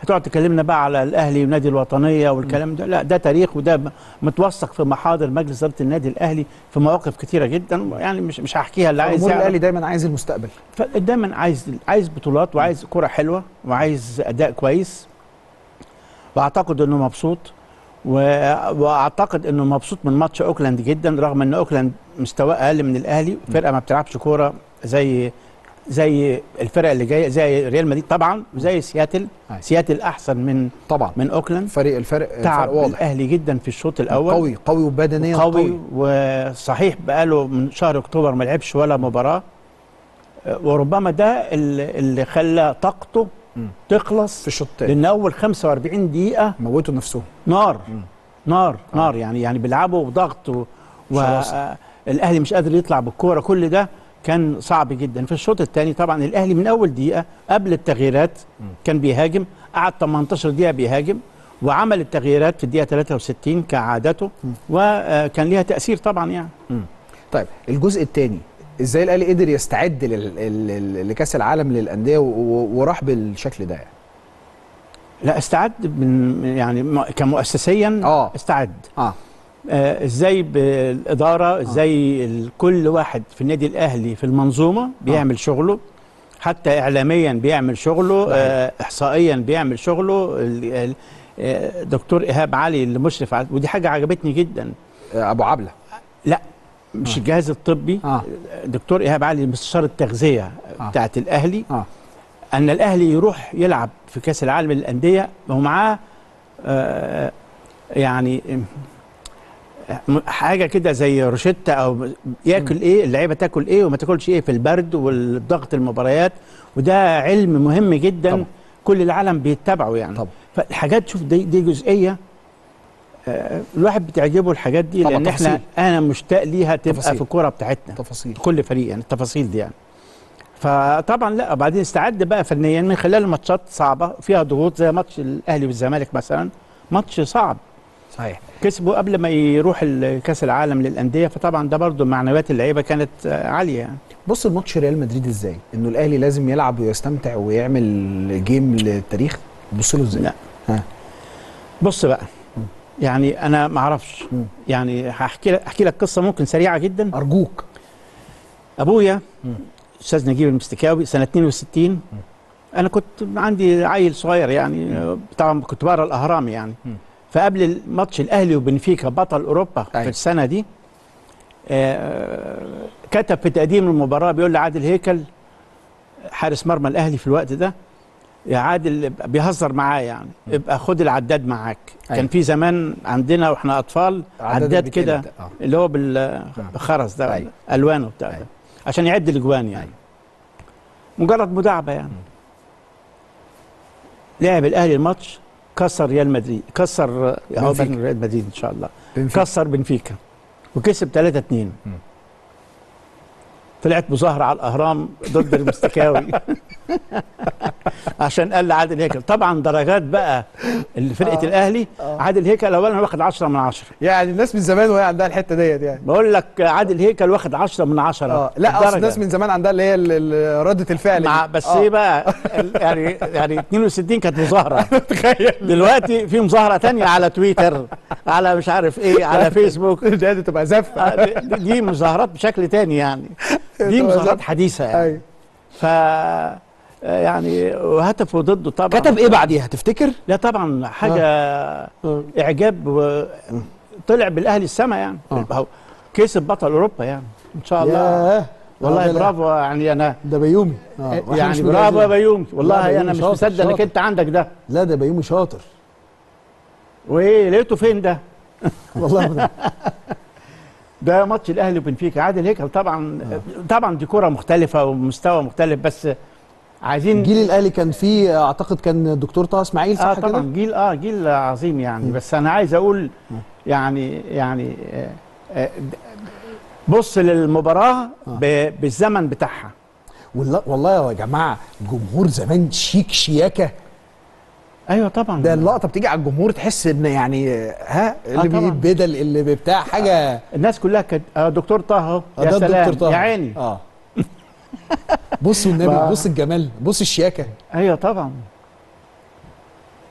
هتقعد تكلمنا بقى على الاهلي والنادي الوطنيه والكلام ده لا ده تاريخ وده م- متوثق في محاضر مجلس اداره النادي الاهلي في مواقف كتيره جدا يعني مش مش هحكيها اللي عايز جمهور يعرف. الاهلي دايما عايز المستقبل فدايما عايز عايز بطولات وعايز كرة حلوة وعايز أداء كويس وأعتقد إنه مبسوط و... وأعتقد إنه مبسوط من ماتش أوكلاند جدا رغم إن أوكلاند مستواه أقل من الأهلي فرقة ما بتلعبش كورة زي زي الفرق اللي جايه زي ريال مدريد طبعا وزي سياتل أيوة. سياتل احسن من طبعا من اوكلاند فريق الفرق تعب فرق واضح الاهلي جدا في الشوط الاول قوي قوي وبدنيا قوي وصحيح بقاله من شهر اكتوبر ما لعبش ولا مباراه أه، وربما ده اللي اللي خلى طاقته مم. تخلص في الشوط الثاني لان اول 45 دقيقه موتوا نفسهم نار مم. نار نار يعني يعني بيلعبوا بضغط و- شراسة. والاهلي مش قادر يطلع بالكوره كل ده كان صعب جدا في الشوط الثاني طبعا الاهلي من اول دقيقه قبل التغييرات كان بيهاجم قعد 18 دقيقه بيهاجم وعمل التغييرات في الدقيقه 63 كعادته وكان ليها تاثير طبعا يعني طيب الجزء الثاني ازاي الاهلي قدر يستعد لل- لل- لكاس العالم للانديه و- و- وراح بالشكل ده يعني لا استعد من يعني م- كمؤسسيا آه. استعد اه آه ازاي بالاداره ازاي ال- كل واحد في النادي الاهلي في المنظومه بيعمل شغله حتى اعلاميا بيعمل شغله صحيح. آه احصائيا بيعمل شغله ال- ال- آه، دكتور ايهاب علي اللي مشرف على ودي حاجه عجبتني جدا آه، ابو عبله لا مش الجهاز الطبي آه. دكتور ايهاب علي مستشار التغذيه آه. بتاعت الاهلي اه ان الاهلي يروح يلعب في كاس العالم للانديه ومعاه آه، يعني م- حاجه كده زي روشته او ياكل ايه اللعيبه تاكل ايه وما تاكلش ايه في البرد والضغط المباريات وده علم مهم جدا طبعا. كل العالم بيتبعه يعني طبعا. فالحاجات شوف دي, دي جزئيه آه، الواحد بتعجبه الحاجات دي طبعا لان احنا تفاصيل. انا مشتاق ليها تبقى تفاصيل. في الكوره بتاعتنا تفاصيل كل فريق يعني التفاصيل دي يعني فطبعا لا بعدين استعد بقى فنيا من خلال ماتشات صعبه فيها ضغوط زي ماتش الاهلي والزمالك مثلا ماتش صعب صحيح كسبوا قبل ما يروح ال- كاس العالم للانديه فطبعا ده برضو معنويات اللعيبه كانت آه، عاليه يعني بص الماتش ريال مدريد ازاي انه الاهلي لازم يلعب ويستمتع ويعمل جيم للتاريخ بص له ازاي لا. ها بص بقى يعني انا ما اعرفش مم. يعني هحكي لك احكي لك قصه ممكن سريعه جدا ارجوك ابويا مم. استاذ نجيب المستكاوي سنه 62 انا كنت عندي عيل صغير يعني آه، طبعا كنت بقرا الاهرام يعني مم. فقبل الماتش الاهلي وبنفيكا بطل اوروبا أيوة. في السنه دي آه، كتب في تقديم المباراه بيقول لعادل هيكل حارس مرمى الاهلي في الوقت ده يا عادل بيهزر معاه يعني ابقى خد العداد معاك أيوة. كان في زمان عندنا واحنا اطفال عداد عداد بيتقلب كده ده، آه. اللي هو بالخرز ده أيوة. الوانه بتاع ده أيوة. عشان يعد الاجوان يعني أيوة. مجرد مداعبه يعني لعب الاهلي الماتش كسر ريال مدريد كسر هو بنفيكا. ريال مدريد ان شاء الله بنفيكا. كسر بنفيكا وكسب 3 2 مم. طلعت مظاهره على الاهرام ضد المستكاوي عشان قال لعادل هيكل طبعا درجات بقى اللي فرقه آه. الاهلي آه. عادل هيكل اولا واخد 10 من 10 يعني الناس من زمان وهي عندها الحته ديت يعني بقول لك عادل هيكل واخد 10 من 10 اه لا اصل الدرجة. الناس من زمان عندها اللي هي ال- ال- رده الفعل مع دي. بس آه. ايه بقى ال- يعني يعني 62 كانت مظاهره تخيل دلوقتي في مظاهره تانية على تويتر على مش عارف ايه على فيسبوك ده تبقى زفه آه، دي- دي مظاهرات بشكل تاني يعني دي تبقى مظاهرات زفة. حديثه يعني ايوه ف يعني وهتفوا ضده طبعا كتب ايه بعديها تفتكر؟ لا طبعا حاجه اعجاب و... طلع بالاهلي السما يعني آه. هو كسب بطل اوروبا يعني ان شاء الله ياه. والله آه، ده لا. برافو يعني انا ده بيومي آه. وإحنا مش يعني برافو يا مجهزين. بيومي لا، والله بيومي انا مش شاطر، مصدق انك شاطر. انت عندك ده لا ده بيومي شاطر وايه لقيته فين ده والله ده. ده ماتش الاهلي وبنفيكا عادل هيكل طبعا طبعا دي كره مختلفه ومستوى مختلف بس عايزين جيل الاهلي كان فيه اعتقد كان الدكتور طه اسماعيل صح اه كده؟ طبعا جيل اه جيل عظيم يعني بس انا عايز اقول يعني يعني آه آه بص للمباراه ب- بالزمن بتاعها والله والله يا جماعه جمهور زمان شيك شياكه ايوه طبعا ده اللقطه بتيجي على الجمهور تحس ان يعني ها اللي طبعاً. بيجيب بدل اللي بتاع حاجه الناس كلها كانت آه دكتور طه اهو آه، يا ده سلام الدكتور طه يا عيني اه بص والنبي ما- بص الجمال بص الشياكه ايوه طبعا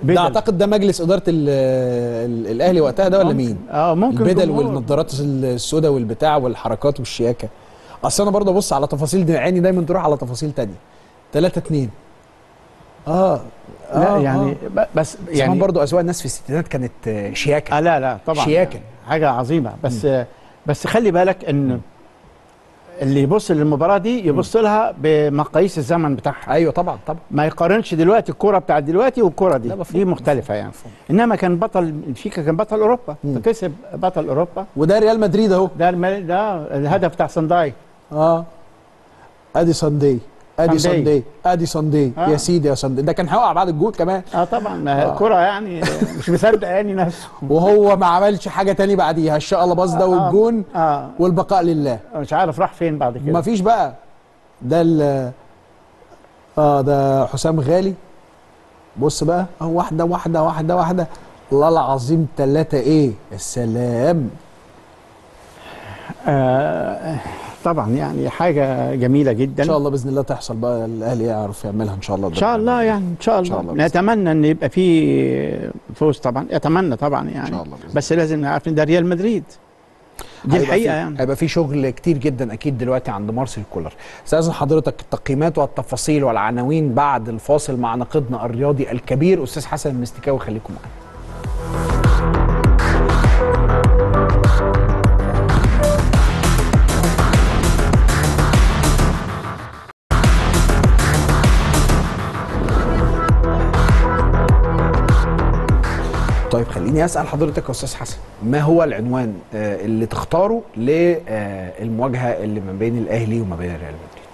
بدل. ده اعتقد ده مجلس اداره ال ال الاهلي وقتها ده ولا ممكن. مين اه ممكن البدل جمهور. والنضارات السوداء والبتاع والحركات والشياكه اصل انا برضه ابص على تفاصيل دي عيني دايما تروح على تفاصيل تانية 3 2 اه لا آه، يعني آه. ب- بس يعني يعني برضه اسواق الناس في الستينات كانت آه، شياكه آه لا لا طبعا شياكة. حاجه عظيمه بس بس خلي بالك ان اللي يبص للمباراه دي يبص لها بمقاييس الزمن بتاعها ايوه طبعا طبعا ما يقارنش دلوقتي الكوره بتاعت دلوقتي والكوره دي لا، مفهوم. دي مختلفه يعني مفهوم. انما كان بطل بنفيكا كان بطل اوروبا فكسب بطل اوروبا وده ريال مدريد اهو ده الم- ده الهدف بتاع سنداي اه ادي ساندي ادي ساندي. ساندي ادي ساندي آه. يا سيدي يا ساندي ده كان هيقع بعد الجول كمان اه طبعا ما هي الكوره يعني مش مصدق يعني نفسه وهو ما عملش حاجه تاني بعديها الشقه باص ده والجون اه والبقاء لله مش عارف راح فين بعد كده ما فيش بقى ده ال اه ده حسام غالي بص بقى اه واحده واحده واحده واحده والله العظيم ثلاثة ايه السلام آه طبعا يعني حاجه جميله جدا ان شاء الله باذن الله تحصل بقى الاهلي يعرف يعملها ان شاء الله ان شاء الله يعني ان شاء الله, شاء الله بإذن نتمنى ان يبقى في فوز طبعا اتمنى طبعا يعني إن شاء الله بإذن بس لازم نعرف ان ده ريال مدريد دي هيبقى الحقيقه في يعني هيبقى في شغل كتير جدا اكيد دلوقتي عند مارسيل كولر استاذن حضرتك التقييمات والتفاصيل والعناوين بعد الفاصل مع ناقدنا الرياضي الكبير استاذ حسن المستكاوي خليكم معانا طيب خليني اسال حضرتك يا استاذ حسن ما هو العنوان آه، اللي تختاره للمواجهه اللي ما بين الاهلي وما بين ريال مدريد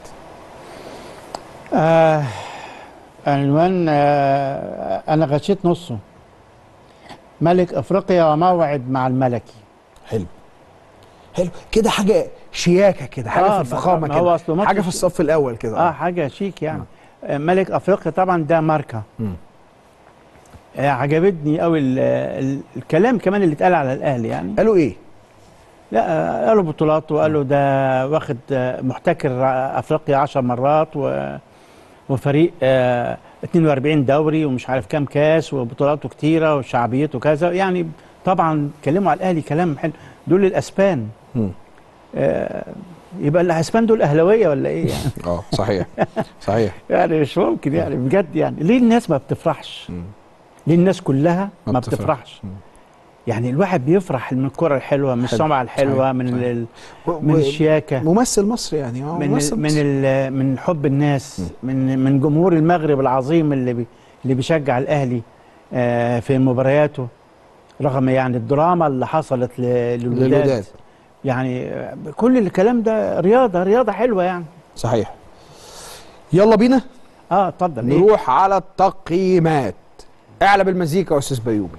آه عنوان آه انا غشيت نصه ملك افريقيا وموعد مع الملكي حلو حلو كده حاجه شياكه كده حاجه آه، في الفخامه ما هو كده أصله ماتش حاجه في شي- الصف الاول كده اه حاجه شيك يعني آه ملك افريقيا طبعا ده ماركه مم. آه عجبتني قوي ال- ال- الكلام كمان اللي اتقال على الاهلي يعني قالوا ايه لا آه، قالوا بطولات وقالوا ده واخد آه، محتكر آه، افريقيا 10 مرات و وفريق آه 42 دوري ومش عارف كام كاس وبطولاته كتيره وشعبيته كذا يعني طبعا اتكلموا على الاهلي كلام حلو دول الاسبان مم. آه يبقى الاسبان دول اهلاويه ولا ايه يعني اه صحيح صحيح يعني مش ممكن يعني بجد يعني ليه الناس ما بتفرحش مم. ليه الناس كلها ما ما, بتفرحش. بتفرحش مم. يعني الواحد بيفرح من الكره الحلوه من حلو. السمعه الحلوه صحيح. من صحيح. ال- و- من و- الشياكه ممثل مصري يعني اه من ممثل ال من مصري. ال من حب الناس من من جمهور المغرب العظيم اللي بي اللي بيشجع الاهلي آه في مبارياته رغم يعني الدراما اللي حصلت ل- للوداد للوداد يعني آه، كل الكلام ده رياضه رياضه حلوه يعني صحيح يلا بينا اه اتفضل إيه؟ نروح على التقييمات اعلى بالمزيكا يا استاذ بيومي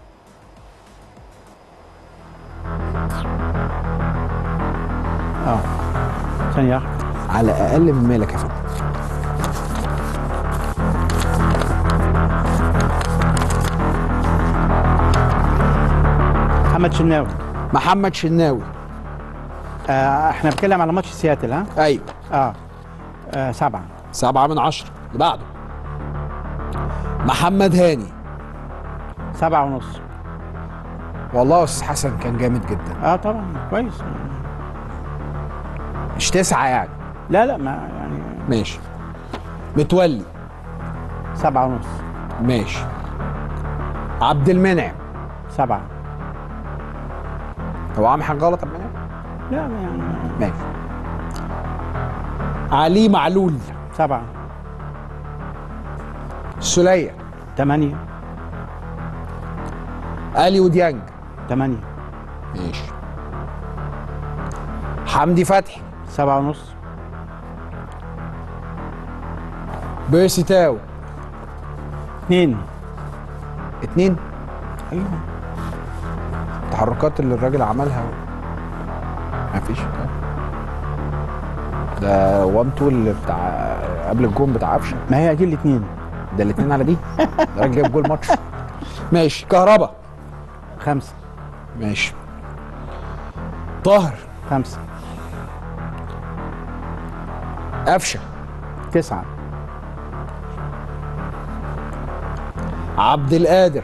اه ثانيه واحدة. على اقل من مالك يا فندم محمد شناوي محمد شناوي آه احنا بنتكلم على ماتش سياتل ها ايوه اه, آه سبعه سبعة من عشرة اللي بعده محمد هاني سبعه ونص والله يا استاذ حسن كان جامد جدا اه طبعا كويس مش تسعة يعني لا لا ما يعني ماشي متولي سبعه ونص ماشي عبد المنعم سبعه هو عامل حاجة غلط عبد المنعم؟ لا يعني ماشي علي معلول سبعه سلية ثمانيه اليو ديانج ثمانيه ماشي حمدي فتحي سبعه ونص بيرسي تاو اثنين اتنين ايوه التحركات اللي الراجل عملها مفيش ده وان تو اللي بتاع قبل الجون بتاع قفشه ما هي دي الاثنين ده الاثنين على دي ده الراجل جايب جول ماتش ماشي كهربا خمسه ماشي طاهر خمسه قفشه تسعه عبد القادر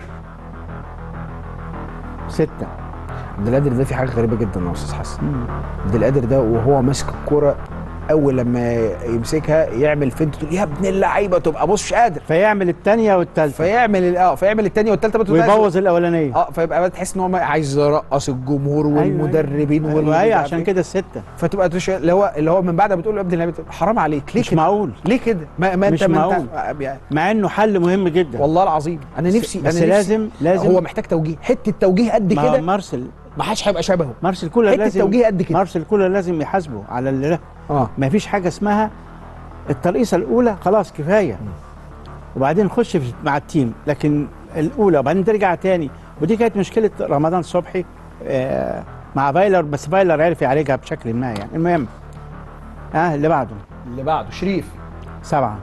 ستة عبد القادر ده في حاجه غريبه جدا يا استاذ حسن عبد القادر ده وهو ماسك الكوره اول لما يمسكها يعمل فنت تقول يا ابن اللعيبه تبقى بص مش قادر فيعمل الثانية والثالثة فيعمل ال- اه فيعمل الثانيه والثالثه ما تبقاش- ويبوظ الأولانية اه فيبقى بقى تحس ان هو عايز يرقص الجمهور والمدربين أيوة, وال أيوة, أيوة عشان كده الستة فتبقى تش... اللي هو اللي هو من بعد ما بتقول له يا ابن اللعيبه حرام عليك ليه مش كده معقول ليه كده ما, ما مش انت ما معقول. انت يعني مع إنه حل مهم جدا والله العظيم انا نفسي بس أنا نفسي لازم لازم هو محتاج توجيه حته توجيه قد ما كده مارسل ما حدش هيبقى شبهه مارسل كولر حته لازم توجيه قد كده مارسل كولر لازم يحاسبه على اللي ده اه ما فيش حاجه اسمها الترقيصه الاولى خلاص كفايه وبعدين نخش في- مع التيم لكن الاولى وبعدين ترجع تاني ودي كانت مشكله رمضان صبحي آه مع فايلر بس فايلر عرف يعالجها بشكل ما يعني المهم ها آه اللي بعده اللي بعده شريف سبعه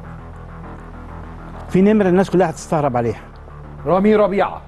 في نمره الناس كلها هتستغرب عليها رامي ربيعه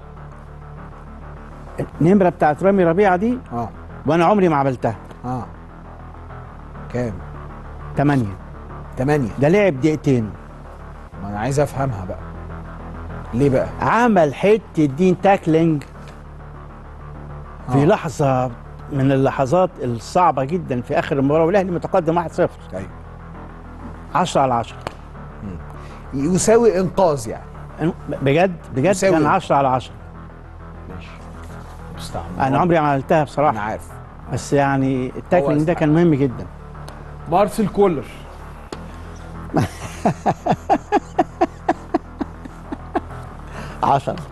النمره بتاعت رامي ربيعه دي اه وانا عمري ما عملتها اه كام ثمانيه 8 ده لعب دقيقتين ما انا عايز افهمها بقى ليه بقى عمل حته دين تاكلينج في آه. لحظه من اللحظات الصعبه جدا في اخر المباراه والاهلي متقدم 1-0 ايوه 10 على 10 يساوي انقاذ يعني بجد بجد يساوي. كان 10 على 10 ماشي مستعمل انا عمري ما عملتها انا بصراحه عارف بس يعني التاكلينج ده كان مهم جدا مارسيل كولر عشرة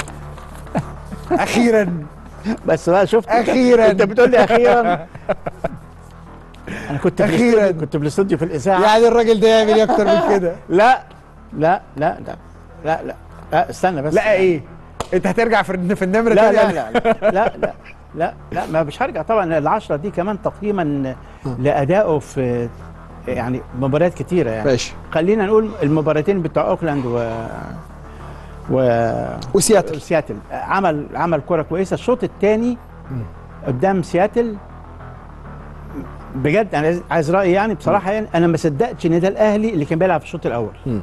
اخيرا بس بقى شفت أخيراً. انت بتقول لي اخيرا انا كنت في أخيراً. الاستوديو كنت في الاستوديو في الاذاعه يعني الراجل ده يعمل ايه اكتر من كده لا لا لا لا لا لا, لا استنى بس لا ايه انت هترجع في في النمره لا تاني لا لا لا لا لا لا لا ما مش هرجع طبعا العشرة دي كمان تقييما لأدائه في يعني مباريات كتيرة يعني ماشي خلينا نقول المباراتين بتوع اوكلاند و و وسياتل سياتل عمل عمل كرة كويسة الشوط الثاني قدام سياتل بجد انا عايز- عايز رايي يعني بصراحه يعني انا ما صدقتش ان ده الاهلي اللي كان بيلعب في الشوط الاول مم.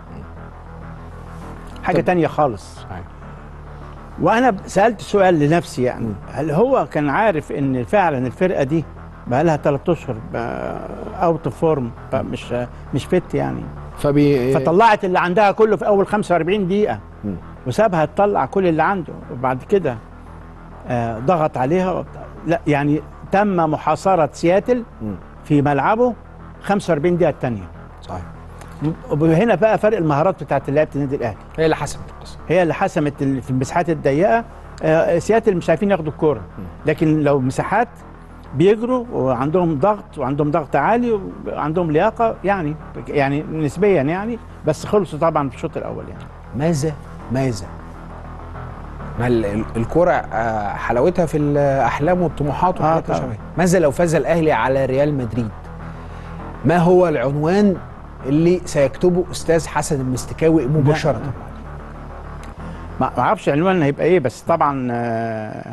حاجه طب- تانية خالص أيوة. وانا سالت سؤال لنفسي يعني هل هو كان عارف ان فعلا الفرقه دي بقى لها ثلاث اشهر اوت اوف فورم مش مش فت يعني فبي فطلعت اللي عندها كله في اول 45 دقيقه مم. وسابها تطلع كل اللي عنده وبعد كده آه، ضغط عليها وبتاع. لا يعني تم محاصره سياتل مم. في ملعبه 45 دقيقه الثانيه صحيح وهنا بقى فرق المهارات بتاعت لعيبه النادي الاهلي هي اللي حسمت القصه هي اللي حسمت ال- في المساحات الضيقه آه، سياتل مش عارفين ياخدوا الكوره لكن لو مساحات بيجروا وعندهم ضغط وعندهم ضغط عالي وعندهم لياقه يعني يعني نسبيا يعني بس خلصوا طبعا في الشوط الاول يعني ماذا ماذا ما ال- ال- الكرة آه، حلاوتها في الأحلام والطموحات آه، وحاجات طبعا. شبه ماذا لو فاز الأهلي على ريال مدريد ما هو العنوان اللي سيكتبه أستاذ حسن المستكاوي مباشرة ما ما اعرفش عنوان هيبقى ايه بس طبعا آه،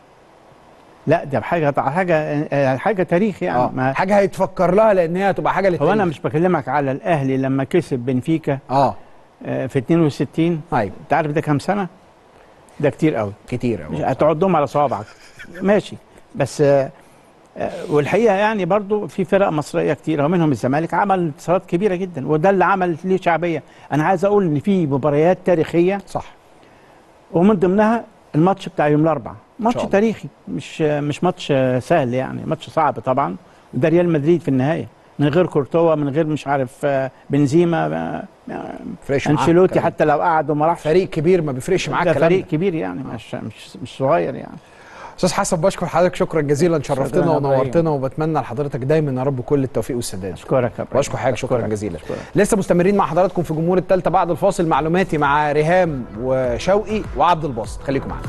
لا ده حاجه حاجه آه، حاجه تاريخ يعني اه ما حاجة هيتفكر لها لأن هي هتبقى حاجة هو للتاريخ انا مش بكلمك على الاهلي لما كسب بنفيكا اه آه، في 62 ايوه انت عارف ده كام سنه؟ ده كتير قوي كتير مش أوي. هتعدهم على صوابعك ماشي بس آه، آه، والحقيقه يعني برضو في فرق مصريه كتيره ومنهم الزمالك عمل انتصارات كبيره جدا وده اللي عمل ليه شعبيه انا عايز اقول ان في مباريات تاريخيه صح ومن ضمنها الماتش بتاع يوم الاربعاء ماتش الله. تاريخي مش مش ماتش سهل يعني ماتش صعب طبعا وده ريال مدريد في النهايه من غير كورتوا من غير مش عارف آه، بنزيما آه، فريش معاك انشيلوتي كمان. حتى لو قعد وما راحش فريق كبير ما بيفرقش معاك ده الكلام فريق ده كبير يعني مش مش مش صغير يعني استاذ حسن بشكر حضرتك شكرا جزيلا شرفتنا شكراً يا إبراهيم. ونورتنا وبتمنى لحضرتك دايما يا رب كل التوفيق والسداد اشكرك يا إبراهيم. بشكر حضرتك شكرا أشكرك. جزيلا أشكرك. لسه مستمرين مع حضراتكم في جمهور التالتة بعد الفاصل معلوماتي مع ريهام وشوقي وعبد الباسط خليكم معانا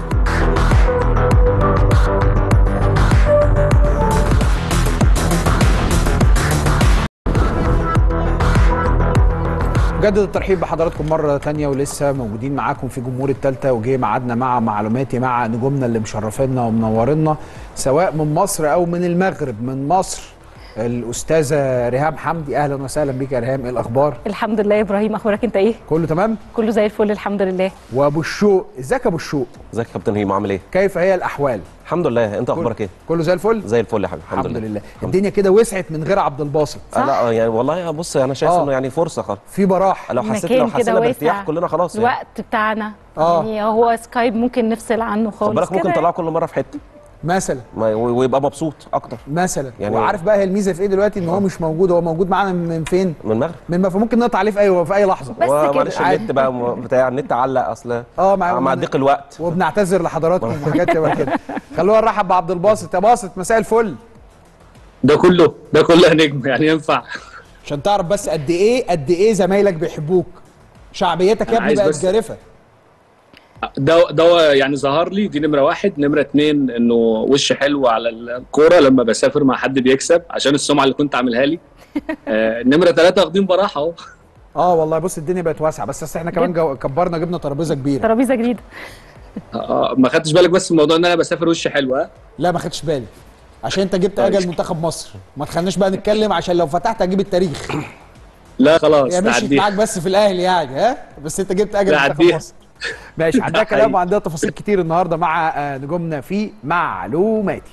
جدد الترحيب بحضراتكم مرة تانية ولسه موجودين معاكم في جمهور التالتة وجه ميعادنا مع معلوماتي مع نجومنا اللي مشرفينا ومنورينا سواء من مصر أو من المغرب من مصر الاستاذه ريهام حمدي اهلا وسهلا بك يا ريهام ايه الاخبار الحمد لله يا ابراهيم اخبارك انت ايه كله تمام كله زي الفل الحمد لله وابو الشوق ازيك يا ابو الشوق ازيك يا كابتن هيم عامل ايه؟ كيف هي الاحوال الحمد لله انت اخبارك ايه؟ كله زي الفل زي الفل يا حبيبي الحمد لله الدنيا كده وسعت من غير عبد الباسط آه لا يعني والله بص انا شايف آه. انه يعني فرصه خلاص في براح لو حسيت مكان لو كده حسينا واسع. بارتياح كلنا خلاص يعني الوقت بتاعنا آه. يعني هو سكايب ممكن نفصل عنه خالص خد بالك ممكن كده. نطلعه كل مره في حته مثلا ما- و- ويبقى مبسوط اكتر مثلا يعني يعني- وعارف بقى هي الميزه في ايه دلوقتي ان هو مش موجود هو موجود معانا من فين من المغرب من ما فممكن نقطع عليه في اي في اي لحظه بس كده. معلش عادي. النت بقى م- بتاع النت علق اصل اه مع مع ضيق الوقت وبنعتذر لحضراتكم وحاجات شبه كده خلونا نرحب بعبد الباسط يا باسط مساء الفل ده كله ده كله نجم يعني ينفع عشان تعرف بس قد ايه قد ايه زمايلك بيحبوك شعبيتك يا أنا ابني عايز بقت بس- جارفه ده ده يعني ظهر لي دي نمره واحد نمره اتنين انه وش حلو على الكوره لما بسافر مع حد بيكسب عشان السمعه اللي كنت عاملها لي آه نمره ثلاثه واخدين براحه اهو اه والله بص الدنيا بقت واسعه بس أصل احنا كمان جو... كبرنا جبنا ترابيزه كبيره ترابيزه جديده آه ما خدتش بالك بس من موضوع ان انا بسافر وش حلو ها لا ما خدتش بالي عشان انت جبت طيب. اجل منتخب مصر ما تخليناش بقى نتكلم عشان لو فتحت اجيب التاريخ لا خلاص هي مشيت تعديها معاك بس في الاهلي يعني ها بس انت جبت اجل لا، منتخب عديها. مصر ماشي عندنا ده كلام حقيقي. وعندنا تفاصيل كتير النهارده مع آه، نجومنا في معلوماتي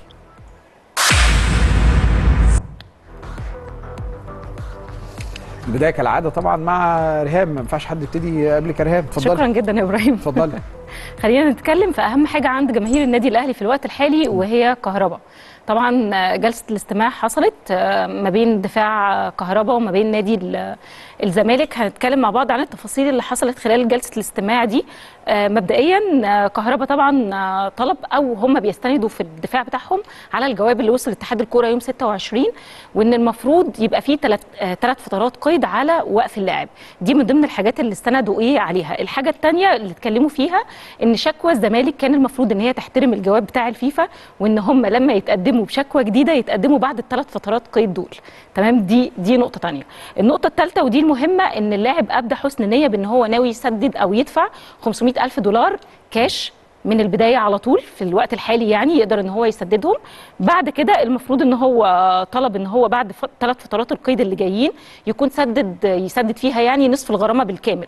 البدايه كالعاده طبعا مع ريهام ما ينفعش حد يبتدي قبلك يا ريهام اتفضلي شكرا جدا يا ابراهيم اتفضلي خلينا نتكلم في اهم حاجه عند جماهير النادي الاهلي في الوقت الحالي وهي كهرباء طبعا آه، جلسه الاستماع حصلت آه، ما بين دفاع آه، كهرباء وما بين نادي ال- الزمالك هنتكلم مع بعض عن التفاصيل اللي حصلت خلال جلسه الاستماع دي آه، مبدئيا آه، كهرباء طبعا آه، طلب او هم بيستندوا في الدفاع بتاعهم على الجواب اللي وصل اتحاد الكوره يوم 26 وان المفروض يبقى فيه ثلاث ثلاث فترات قيد على وقف اللاعب دي من ضمن الحاجات اللي استندوا ايه عليها الحاجه الثانيه اللي اتكلموا فيها ان شكوى الزمالك كان المفروض ان هي تحترم الجواب بتاع الفيفا وان هم لما يتقدموا بشكوى جديده يتقدموا بعد الثلاث فترات قيد دول تمام دي دي نقطه ثانيه النقطه الثالثه ودي المهمه ان اللاعب ابدى حسن نيه بان هو ناوي يسدد او يدفع 500 الف دولار كاش من البدايه على طول في الوقت الحالي يعني يقدر ان هو يسددهم بعد كده المفروض ان هو طلب ان هو بعد ثلاث فترات القيد اللي جايين يكون سدد يسدد فيها يعني نصف الغرامه بالكامل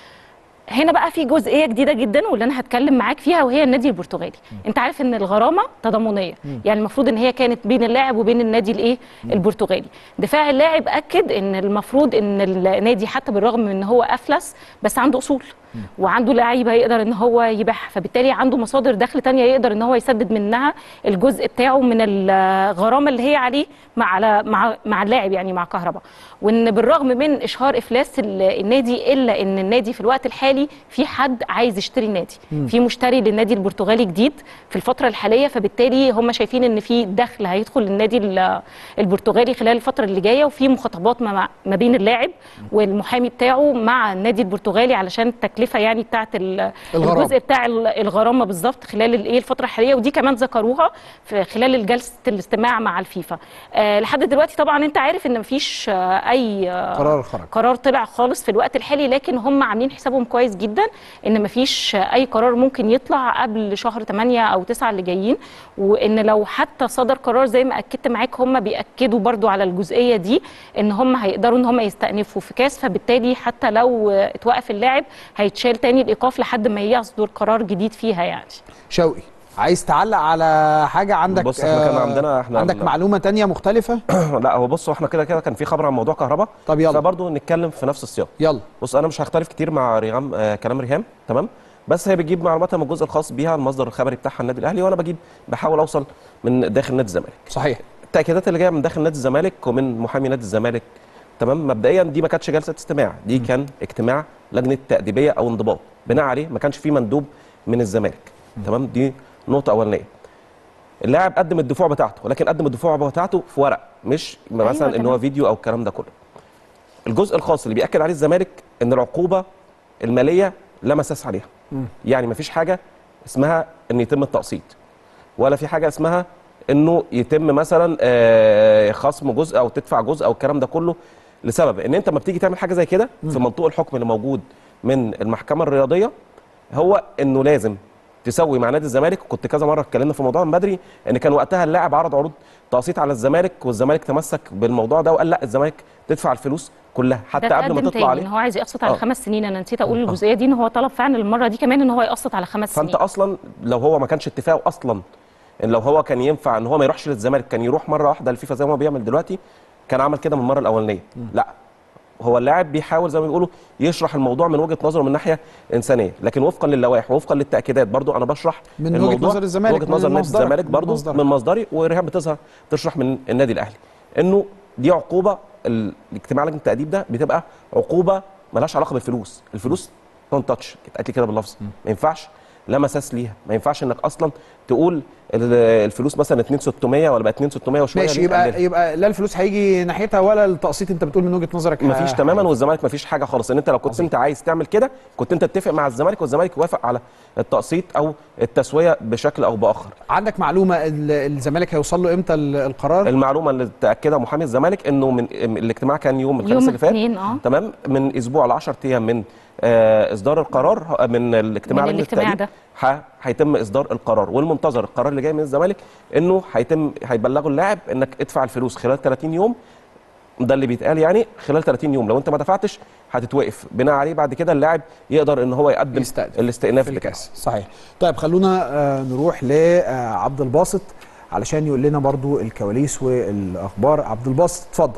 هنا بقى في جزئيه جديده جدا واللي انا هتكلم معاك فيها وهي النادي البرتغالي انت عارف ان الغرامه تضامنيه يعني المفروض ان هي كانت بين اللاعب وبين النادي الايه البرتغالي دفاع اللاعب اكد ان المفروض ان النادي حتى بالرغم من ان هو افلس بس عنده اصول وعنده لعيبه يقدر ان هو يبيعها فبالتالي عنده مصادر دخل تانية يقدر ان هو يسدد منها الجزء بتاعه من الغرامه اللي هي عليه مع على- مع مع اللاعب يعني مع كهرباء وان بالرغم من اشهار افلاس ال- النادي الا ان النادي في الوقت الحالي في حد عايز يشتري النادي في مشتري للنادي البرتغالي جديد في الفتره الحاليه فبالتالي هم شايفين ان في دخل هيدخل للنادي ال- البرتغالي خلال الفتره اللي جايه وفي مخاطبات ما ما بين اللاعب والمحامي بتاعه مع النادي البرتغالي علشان التكلفه يعني بتاعه ال- الغرامة. الجزء بتاع ال- الغرامه بالظبط خلال الايه الفتره الحاليه ودي كمان ذكروها في خلال جلسه الاستماع مع الفيفا آه لحد دلوقتي طبعا انت عارف ان مفيش آه اي آه قرار خرج قرار طلع خالص في الوقت الحالي لكن هم عاملين حسابهم كويس جدا ان مفيش اي قرار ممكن يطلع قبل شهر 8 او 9 اللي جايين وان لو حتى صدر قرار زي ما اكدت معاك هم بياكدوا برضو على الجزئيه دي ان هم هيقدروا ان هم يستأنفوا في كاس فبالتالي حتى لو اتوقف اللاعب هيتشال تاني الايقاف لحد ما يصدر قرار جديد فيها يعني شوقي عايز تعلق على حاجه عندك بص، إحنا كان عندنا- إحنا عندك ال- معلومه تانية مختلفه لا هو بص هو احنا كده كده كان في خبر عن موضوع كهرباء طب يلا. فبرضه نتكلم في نفس السياق يلا بص انا مش هختلف كتير مع ريهام آه كلام ريهام تمام بس هي بتجيب معلوماتها من الجزء الخاص بيها المصدر الخبري بتاعها النادي الاهلي وانا بجيب بحاول اوصل من داخل نادي الزمالك صحيح التاكيدات اللي جايه من داخل نادي الزمالك ومن محامي نادي الزمالك تمام مبدئيا دي ما كانتش جلسه استماع دي كان اجتماع لجنه تاديبيه او انضباط بناء عليه ما كانش في مندوب من الزمالك تمام دي نقطه اولانيه اللاعب قدم الدفوع بتاعته ولكن قدم الدفوع بتاعته في ورق مش مثلا ان هو تمام. فيديو او الكلام ده كله الجزء الخاص اللي بياكد عليه الزمالك ان العقوبه الماليه لا مساس عليها يعني مفيش حاجه اسمها ان يتم التقسيط ولا في حاجه اسمها انه يتم مثلا آه، خصم جزء او تدفع جزء او الكلام ده كله لسبب ان انت لما بتيجي تعمل حاجه زي كده في منطوق الحكم اللي موجود من المحكمه الرياضيه هو انه لازم تسوي مع نادي الزمالك كنت كذا مره اتكلمنا في الموضوع من بدري ان كان وقتها اللاعب عرض عروض تقسيط على الزمالك والزمالك تمسك بالموضوع ده وقال لا الزمالك تدفع الفلوس كلها حتى ده قبل ما اتقدم تطلع تاني عليه ان هو عايز يقسط على آه. خمس سنين انا نسيت اقول الجزئيه دي ان هو طلب فعلا المره دي كمان ان هو يقسط على خمس فانت سنين اصلا لو هو ما كانش اتفاقه اصلا ان لو هو كان ينفع ان هو ما يروحش للزمالك كان يروح مره واحده الفيفا زي ما هو بيعمل دلوقتي كان عمل كده من المره الاولانيه لا هو اللاعب بيحاول زي ما بيقولوا يشرح الموضوع من وجهه نظره من ناحيه انسانيه لكن وفقا للوائح ووفقا للتاكيدات برضو انا بشرح من وجهة الموضوع نظر الزمالك، من وجهه من نظر نادي مصدرك، الزمالك من برضو مصدرك. من مصدري وريهام بتظهر تشرح من النادي الاهلي انه دي عقوبه ال- الاجتماع لجنه التاديب ده بتبقى عقوبه ملهاش علاقه بالفلوس الفلوس دونت تاتش اتقالت لي كده باللفظ ما ينفعش لا مساس ليها ما ينفعش انك اصلا تقول ال- الفلوس مثلا 2600 ولا بقت 2600 وشويه ماشي ليه يبقى تقللها؟ يبقى لا الفلوس هيجي ناحيتها ولا التقسيط انت بتقول من وجهه نظرك مفيش ه- تماما والزمالك مفيش حاجه خالص ان انت لو كنت انت عايز تعمل كده كنت انت تتفق مع الزمالك والزمالك يوافق على التقسيط او التسويه بشكل او باخر عندك معلومه ال- الزمالك هيوصل له امتى ال- القرار المعلومه اللي تاكدها محامي الزمالك انه من من الاجتماع كان يوم الخميس يوم اللي فات الاثنين اه تمام من اسبوع ل 10 ايام من آه اصدار القرار من الاجتماع من لجنة الاجتماع التأديب، ده. ح- هيتم اصدار القرار والمنتظر القرار اللي جاي من الزمالك انه هيتم هيبلغوا اللاعب انك ادفع الفلوس خلال 30 يوم ده اللي بيتقال يعني خلال 30 يوم لو انت ما دفعتش هتتوقف بناء عليه بعد كده اللاعب يقدر ان هو يقدم يستأنف الاستئناف في بتاعه الكاس صحيح طيب خلونا آه، نروح لعبد الباسط علشان يقول لنا برضو الكواليس والاخبار عبد الباسط اتفضل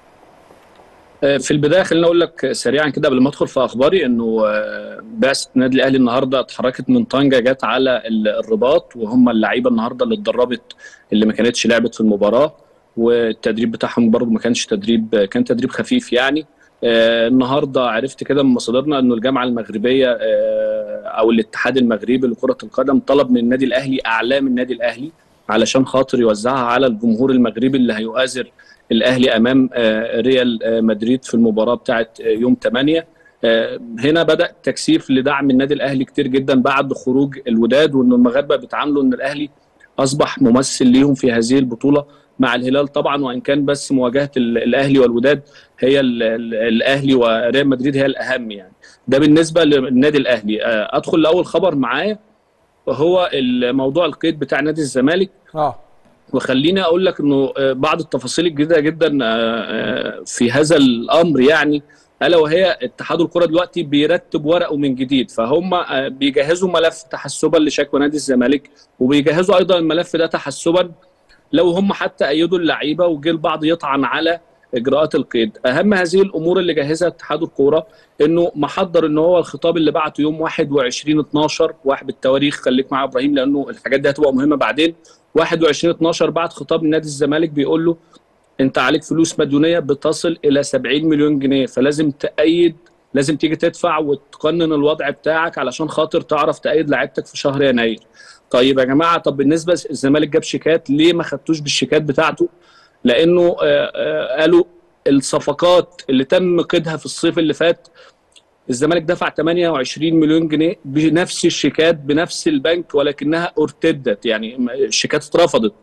في البدايه خليني اقول لك سريعا كده قبل ما ادخل في اخباري انه آه، بعثه النادي الاهلي النهارده اتحركت من طنجه جت على ال- الرباط وهم اللعيبه النهارده اللي اتدربت اللي ما كانتش لعبت في المباراه والتدريب بتاعهم برضه ما كانش تدريب كان تدريب خفيف يعني آه، النهارده عرفت كده من مصادرنا انه الجامعه المغربيه آه، او الاتحاد المغربي لكره القدم طلب من النادي الاهلي اعلام النادي الاهلي علشان خاطر يوزعها على الجمهور المغربي اللي هيؤازر الاهلي امام آه، ريال آه، مدريد في المباراه بتاعه آه، يوم 8 آه، هنا بدا تكثيف لدعم النادي الاهلي كتير جدا بعد خروج الوداد وان المغاربه بيتعاملوا ان الاهلي اصبح ممثل ليهم في هذه البطوله مع الهلال طبعا وان كان بس مواجهه ال- الاهلي والوداد هي ال- ال- الاهلي وريال مدريد هي الاهم يعني ده بالنسبه للنادي الاهلي آه، ادخل لاول خبر معايا وهو الموضوع القيد بتاع نادي الزمالك اه وخليني اقول لك انه آه، بعض التفاصيل الجديده جدا آه، آه، في هذا الامر يعني الا وهي اتحاد الكره دلوقتي بيرتب ورقه من جديد فهم آه، بيجهزوا ملف تحسبا لشكوى نادي الزمالك وبيجهزوا ايضا الملف ده تحسبا لو هم حتى ايدوا اللعيبه وجه البعض يطعن على اجراءات القيد اهم هذه الامور اللي جهزها اتحاد الكوره انه محضر ان هو الخطاب اللي بعته يوم 21 12 واحد بالتواريخ خليك مع ابراهيم لانه الحاجات دي هتبقى مهمه بعدين 21 12 بعت خطاب لنادي الزمالك بيقول له انت عليك فلوس مديونيه بتصل الى 70 مليون جنيه فلازم تأيد لازم تيجي تدفع وتقنن الوضع بتاعك علشان خاطر تعرف تأيد لعيبتك في شهر يناير طيب يا جماعه طب بالنسبه الزمالك جاب شيكات ليه ما خدتوش بالشيكات بتاعته لانه آه، آه، قالوا الصفقات اللي تم قيدها في الصيف اللي فات الزمالك دفع 28 مليون جنيه بنفس الشيكات بنفس البنك ولكنها ارتدت يعني الشيكات اترفضت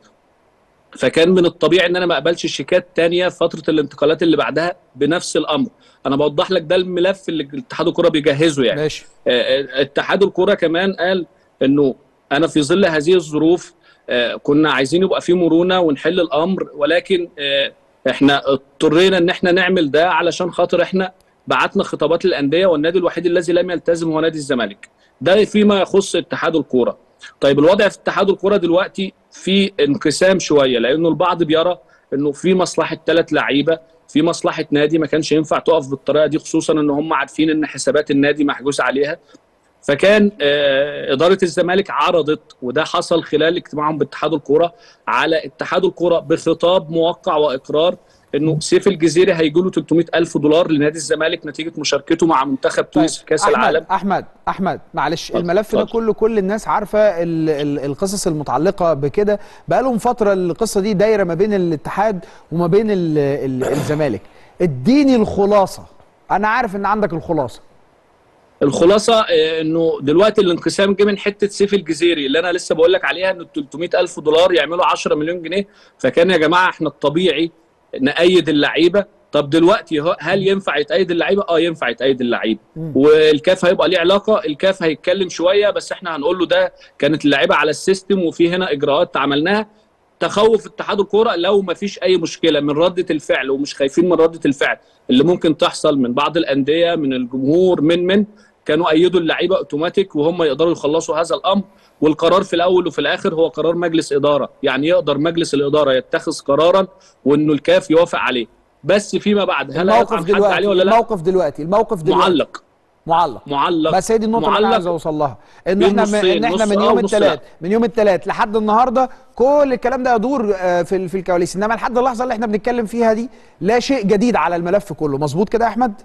فكان من الطبيعي ان انا ما اقبلش شيكات تانية في فتره الانتقالات اللي بعدها بنفس الامر انا بوضح لك ده الملف اللي اتحاد الكره بيجهزه يعني ماشي آه، آه، اتحاد الكره كمان قال انه انا في ظل هذه الظروف آه، كنا عايزين يبقى في مرونه ونحل الامر ولكن آه، احنا اضطرينا ان احنا نعمل ده علشان خاطر احنا بعتنا خطابات للانديه والنادي الوحيد الذي لم يلتزم هو نادي الزمالك ده فيما يخص اتحاد الكوره طيب الوضع في اتحاد الكوره دلوقتي في انقسام شويه لانه البعض بيرى انه في مصلحه ثلاث لعيبه في مصلحه نادي ما كانش ينفع تقف بالطريقه دي خصوصا ان هم عارفين ان حسابات النادي محجوز عليها فكان آه، اداره الزمالك عرضت وده حصل خلال اجتماعهم باتحاد الكوره على اتحاد الكوره بخطاب موقع واقرار انه سيف الجزيري هيجي له 300 الف دولار لنادي الزمالك نتيجه مشاركته مع منتخب تونس في كاس احمد العالم احمد احمد معلش اتفضل، الملف ده اتفضل. كله كل الناس عارفه ال ال القصص المتعلقه بكده بقالهم فتره القصه دي دايره ما بين الاتحاد وما بين ال ال الزمالك اديني الخلاصه انا عارف ان عندك الخلاصه الخلاصه آه، انه دلوقتي الانقسام جه من حته سيف الجزيري اللي انا لسه بقول لك عليها انه 300 الف دولار يعملوا 10 مليون جنيه فكان يا جماعه احنا الطبيعي نأيد اللعيبه طب دلوقتي هو- هل ينفع يتأيد اللعيبه اه ينفع يتأيد اللعيبه والكاف هيبقى ليه علاقه الكاف هيتكلم شويه بس احنا هنقول له ده كانت اللعيبه على السيستم وفي هنا اجراءات عملناها تخوف اتحاد الكوره لو ما فيش اي مشكله من رده الفعل ومش خايفين من رده الفعل اللي ممكن تحصل من بعض الانديه من الجمهور من من كانوا ايدوا اللعيبه اوتوماتيك وهم يقدروا يخلصوا هذا الامر والقرار في الاول وفي الاخر هو قرار مجلس اداره يعني يقدر مجلس الاداره يتخذ قرارا وانه الكاف يوافق عليه بس فيما بعد هل الموقف هيطعن حد عليه دلوقتي ولا لا الموقف دلوقتي الموقف دلوقتي معلق معلق معلق بس هي دي النقطة اللي انا معلق عايز اوصل لها ان بين احنا نصين، ان احنا نص من آه يوم ونص الثلاث لا. من يوم الثلاث لحد النهارده كل الكلام ده يدور آه، في ال- في الكواليس انما لحد اللحظة اللي احنا بنتكلم فيها دي لا شيء جديد على الملف كله مظبوط كده يا احمد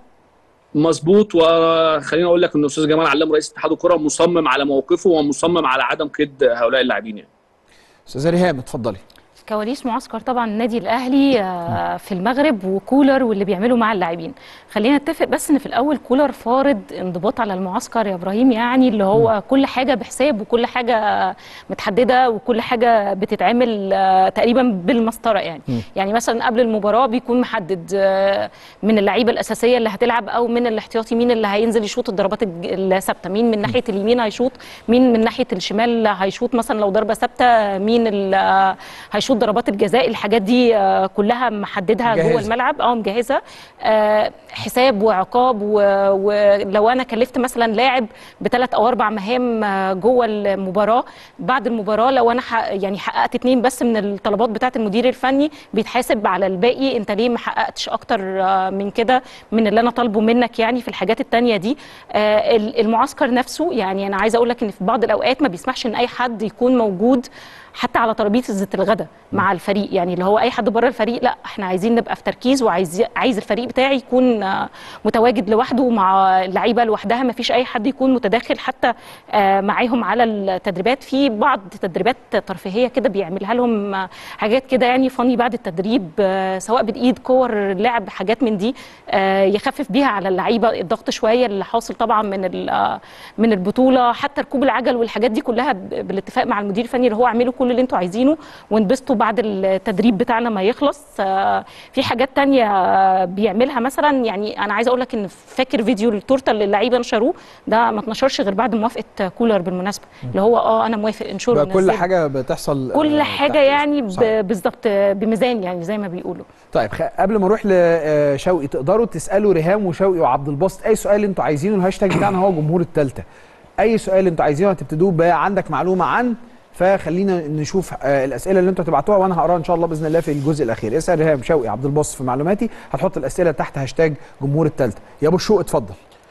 مظبوط وخليني اقول لك ان الاستاذ جمال علام رئيس اتحاد الكره مصمم على موقفه ومصمم على عدم قيد هؤلاء اللاعبين يعني. استاذه ريهام اتفضلي كواليس معسكر طبعا النادي الاهلي آه، في المغرب وكولر واللي بيعملوا مع اللاعبين خلينا نتفق بس ان في الاول كولر فارض انضباط على المعسكر يا ابراهيم يعني اللي هو كل حاجه بحساب وكل حاجه متحدده وكل حاجه بتتعمل آه، تقريبا بالمسطره يعني يعني مثلا قبل المباراه بيكون محدد آه، من اللعيبه الاساسيه اللي هتلعب او من الاحتياطي مين اللي هينزل يشوط الضربات الج- الثابته مين من ناحيه اليمين هيشوط مين من ناحيه الشمال هيشوط مثلا لو ضربه ثابته مين اللي هيشوط ضربات الجزاء الحاجات دي آه، كلها محددها مجهزة. جوه الملعب اه مجهزه آه، حساب وعقاب و- ولو انا كلفت مثلا لاعب بثلاث او اربع مهام آه، جوه المباراه بعد المباراه لو انا ح- يعني حققت اتنين بس من الطلبات بتاعه المدير الفني بيتحاسب على الباقي انت ليه ما حققتش اكتر آه، من كده من اللي انا طالبه منك يعني في الحاجات التانية دي آه، ال- المعسكر نفسه يعني انا عايزه اقول لك ان في بعض الاوقات ما بيسمحش ان اي حد يكون موجود حتى على ترابيزه الغداء مع الفريق يعني اللي هو اي حد بره الفريق لا احنا عايزين نبقى في تركيز وعايز عايز الفريق بتاعي يكون آه، متواجد لوحده مع اللعيبه لوحدها ما فيش اي حد يكون متداخل حتى آه، معاهم على التدريبات في بعض تدريبات ترفيهيه كده بيعملها لهم آه، حاجات كده يعني فاني بعد التدريب آه، سواء بالايد كور لعب حاجات من دي آه، يخفف بيها على اللعيبه الضغط شويه اللي حاصل طبعا من ال- آه، من البطوله حتى ركوب العجل والحاجات دي كلها ب- بالاتفاق مع المدير الفني اللي هو اعملوا كل اللي انتوا عايزينه وانبسطوا بعد التدريب بتاعنا ما يخلص آه، في حاجات تانية آه، بيعملها مثلا يعني انا عايزه اقول لك ان فاكر فيديو التورته اللي اللعيبه نشروه ده ما اتنشرش غير بعد موافقه كولر بالمناسبه اللي هو اه انا موافق انشره بقى كل ونزله. حاجة بتحصل كل آه، حاجه تحت يعني ب- صحيح. بالظبط آه، بميزان يعني زي ما بيقولوا طيب خ... قبل ما نروح لشوقي تقدروا تسالوا ريهام وشوقي وعبد الباسط اي سؤال انتوا عايزينه الهاشتاج بتاعنا هو جمهور التالتة اي سؤال انتوا عايزينه هتبتدوه بقى عندك معلومه عن فخلينا نشوف آه، الاسئله اللي انتوا هتبعتوها وانا هقراها ان شاء الله باذن الله في الجزء الاخير اسال ريهام شوقي عبد الباسط في معلوماتي هتحط الاسئله تحت هاشتاج جمهور التالتة يا ابو الشوق اتفضل